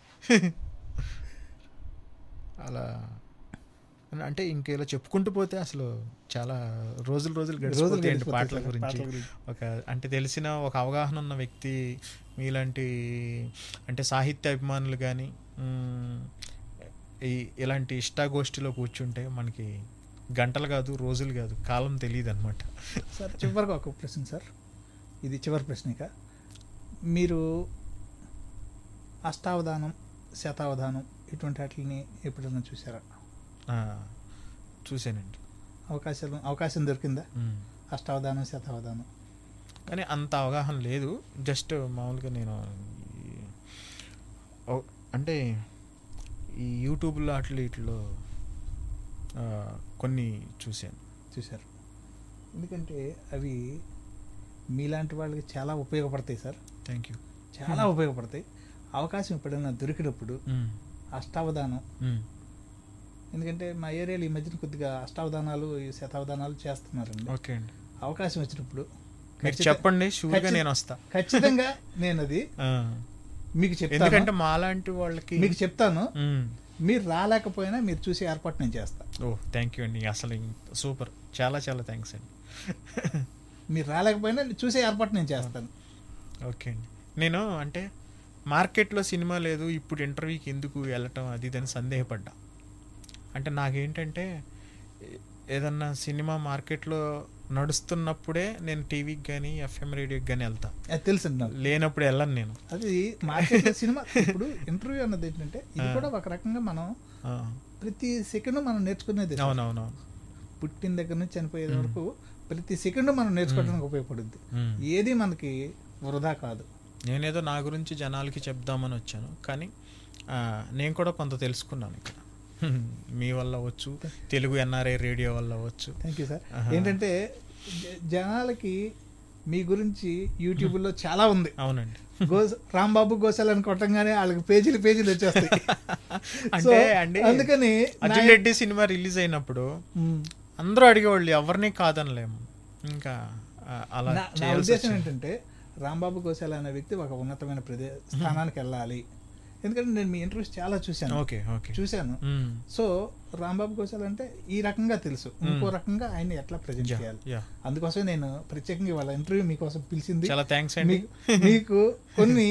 అలా అంటే ఇంక ఇలా చెప్పుకుంటూ పోతే అసలు చాలా రోజులు రోజులు గడిచిపోతాయండి గడిచిపోతాయి పాటల సార్, గురించి పాటల గురించి. ఒక అంటే తెలిసిన ఒక అవగాహన ఉన్న వ్యక్తి మీలాంటి అంటే సాహిత్య అభిమానులు కానీ ఈ ఇలాంటి ఇష్టాగోష్ఠిలో కూర్చుంటే మనకి గంటలు కాదు రోజులు కాదు కాలం తెలియదు అనమాట సార్ చివరికి ఒక ప్రశ్న సార్ ఇది చివరి ప్రశ్న ఇక మీరు అష్టావధానం శతావధానం ఇటువంటి వాటిని ఎప్పుడైనా చూసారా చూశానండి అవకాశాలు అవకాశం దొరికిందా ఉమ్. అష్టావధానం శతావధానం కానీ అంత అవగాహన లేదు జస్ట్ మామూలుగా నేను ఈ- ఓ- అంటే ఈ యూట్యూబ్లో అట్లా ఇట్లో ఆ, కొన్ని చూశాను చూశారు ఎందుకంటే అవి మీలాంటి వాళ్ళకి చాలా ఉపయోగపడతాయి సార్ థ్యాంక్ యూ చాలా ఉపయోగపడతాయి అవకాశం ఎప్పుడైనా దొరికినప్పుడు అష్టావధానం ఎందుకంటే మా ఏరియాలో ఈ మధ్యన కొద్దిగా అష్టావధానాలు ఈ శతావధానాలు చేస్తున్నారండి ఓకే అండి అవకాశం వచ్చినప్పుడు మీరు ఖచ్చిత- చెప్పండి షూర్గా ఖచ్చిత- నేను వస్తా ఖచ్చితంగా నేను అది ఆ. మీకు చెప్తాను ఎందుకంటే మాలాంటి వాళ్ళకి మీకు చెప్తాను ఉమ్. మీరు రాలేకపోయినా మీరు చూసే ఏర్పాటు నేను చేస్తాను ఓ థ్యాంక్ యూ అండి అసలు సూపర్ చాలా చాలా థ్యాంక్స్ అండి మీరు రాలేకపోయినా చూసే ఏర్పాటు నేను చేస్తాను ఓకే అండి నేను అంటే మార్కెట్లో సినిమా లేదు ఇప్పుడు ఇంటర్వ్యూకి ఎందుకు వెళ్ళటం అది ఇదని సందేహపడ్డా అంటే నాకేంటంటే ఏ- ఏదన్నా సినిమా మార్కెట్లో నడుస్తున్నప్పుడే నేను టీవీకి కానీ ఎఫ్ఎం రేడియోకి కానీ వెళ్తా అది తెలుసండి నాకు లేనప్పుడు వెళ్ళను నేను అది మార్కెట్ సినిమా ఇప్పుడు ఇంటర్వ్యూ అన్నది ఏంటంటే ఇది ఆ. కూడా ఒక రకంగా మనం ఆ, ప్రతి సెకండ్ మనం నేర్చుకునేది సార్. అవునవునవును పుట్టిన దగ్గర నుంచి చనిపోయే మ్మ్. వరకు ప్రతి సెకండ్ మనం నేర్చుకోవడానికి ఉపయోగపడుద్ది మ్మ్. ఏది మనకి వృధా కాదు నేనేదో నా గురించి జనాలకి చెప్దామని వచ్చాను కానీ ఆ, నేను కూడా కొంత తెలుసుకున్నాను ఇక్కడ మీ వల్ల అవ్వచ్చు తెలుగు ఎన్ఆర్ఐ రేడియో వల్ల అవ్వచ్చు థ్యాంక్ యూ సార్ ఆహా. ఏంటంటే జ- జనాలకి మీ గురించి యూట్యూబ్లో చాలా ఉంది అవునండి గోస్ రాంబాబు గోసాల్ అని కొట్టంగానే వాళ్ళకి పేజీలు పేజీలు వచ్చేస్తాయి అంటే So, అండి అందుకని అర్జున్ నా- రెడ్డి సినిమా రిలీజ్ అయినప్పుడు మ్మ్. అందరూ అడిగేవాళ్ళు ఎవరిని కాదనలేము ఇంకా ఆ, అలా నా- నా చేయాల్సి ఉద్దేశం వచ్చింది. ఏంటంటే రాంబాబు గోసాల అనే వ్యక్తి ఒక ఉన్నతమైన ప్రదే స్థానానికి వెళ్ళాలి ఎందుకంటే నేను మీ ఇంటర్వ్యూస్ చాలా చూశాను ఓకే ఓకే చూశాను మ్మ్. సో రాంబాబు గోసాల్ అంటే ఈ రకంగా తెలుసు ఇంకో రకంగా ఆయన ఎట్లా ప్రజెంట్ యా, చేయాలి యా. అందుకోసం నేను ప్రత్యేకంగా వాళ్ళ ఇంటర్వ్యూ మీకోసం పిలిచింది చాలా థ్యాంక్స్ అండి మీ- మీకు కొన్ని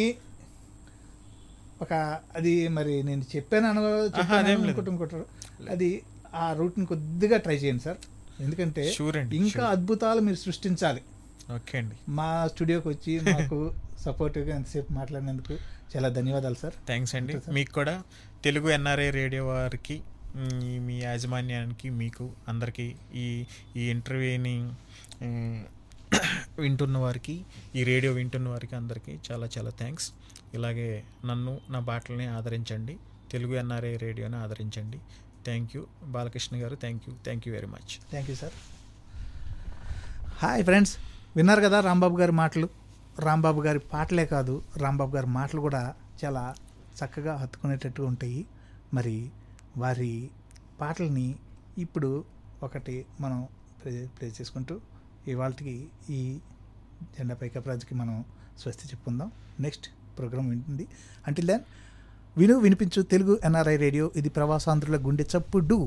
ఒక అది మరి నేను చెప్పాను అను చెప్పాను అదేం లేదు. అనుకుంటూ ఇంకోటారు అది ఆ రూట్ని కొద్దిగా ట్రై చేయండి సార్ ఎందుకంటే షూర్ అండి ఇంకా sure. అద్భుతాలు మీరు సృష్టించాలి ఓకే అండి మా స్టూడియోకి వచ్చి మాకు సపోర్టివ్గా ఎంతసేపు మాట్లాడినందుకు చాలా ధన్యవాదాలు సార్ థ్యాంక్స్ అండి Okay, sir. మీకు కూడా తెలుగు ఎన్ఆర్ఐ రేడియో వారికి మ్, ఈ మీ యాజమాన్యానికి మీకు అందరికీ ఈ ఈ ఇంటర్వ్యూని మ్, వింటున్న వారికి ఈ రేడియో వింటున్న వారికి అందరికీ చాలా చాలా థ్యాంక్స్ ఇలాగే నన్ను నా బాటల్ని ఆదరించండి తెలుగు ఎన్ఆర్ఐ రేడియోని ఆదరించండి thank you Balakrishna garu thank you thank you very much thank you sir hi friends విన్నారు కదా రాంబాబు గారి మాటలు రాంబాబు గారి పాటలే కాదు రాంబాబు గారి మాటలు కూడా చాలా చక్కగా హత్తుకునేటట్టు ఉంటాయి మరి వారి పాటల్ని ఇప్పుడు ఒకటి మనం ప్లే ప్లే చేసుకుంటూ ఇవాళకి ఈ జెండా పైక ప్రాజెక్ట్కి మనం స్వస్తి చెప్పుకుందాం నెక్స్ట్ ప్రోగ్రామ్ వింటుంది అంటిల్ దెన్ విను వినిపించు తెలుగు ఎన్ఆర్ఐ రేడియో ఇది ప్రవాసాంధ్రుల గుండె చప్పుడు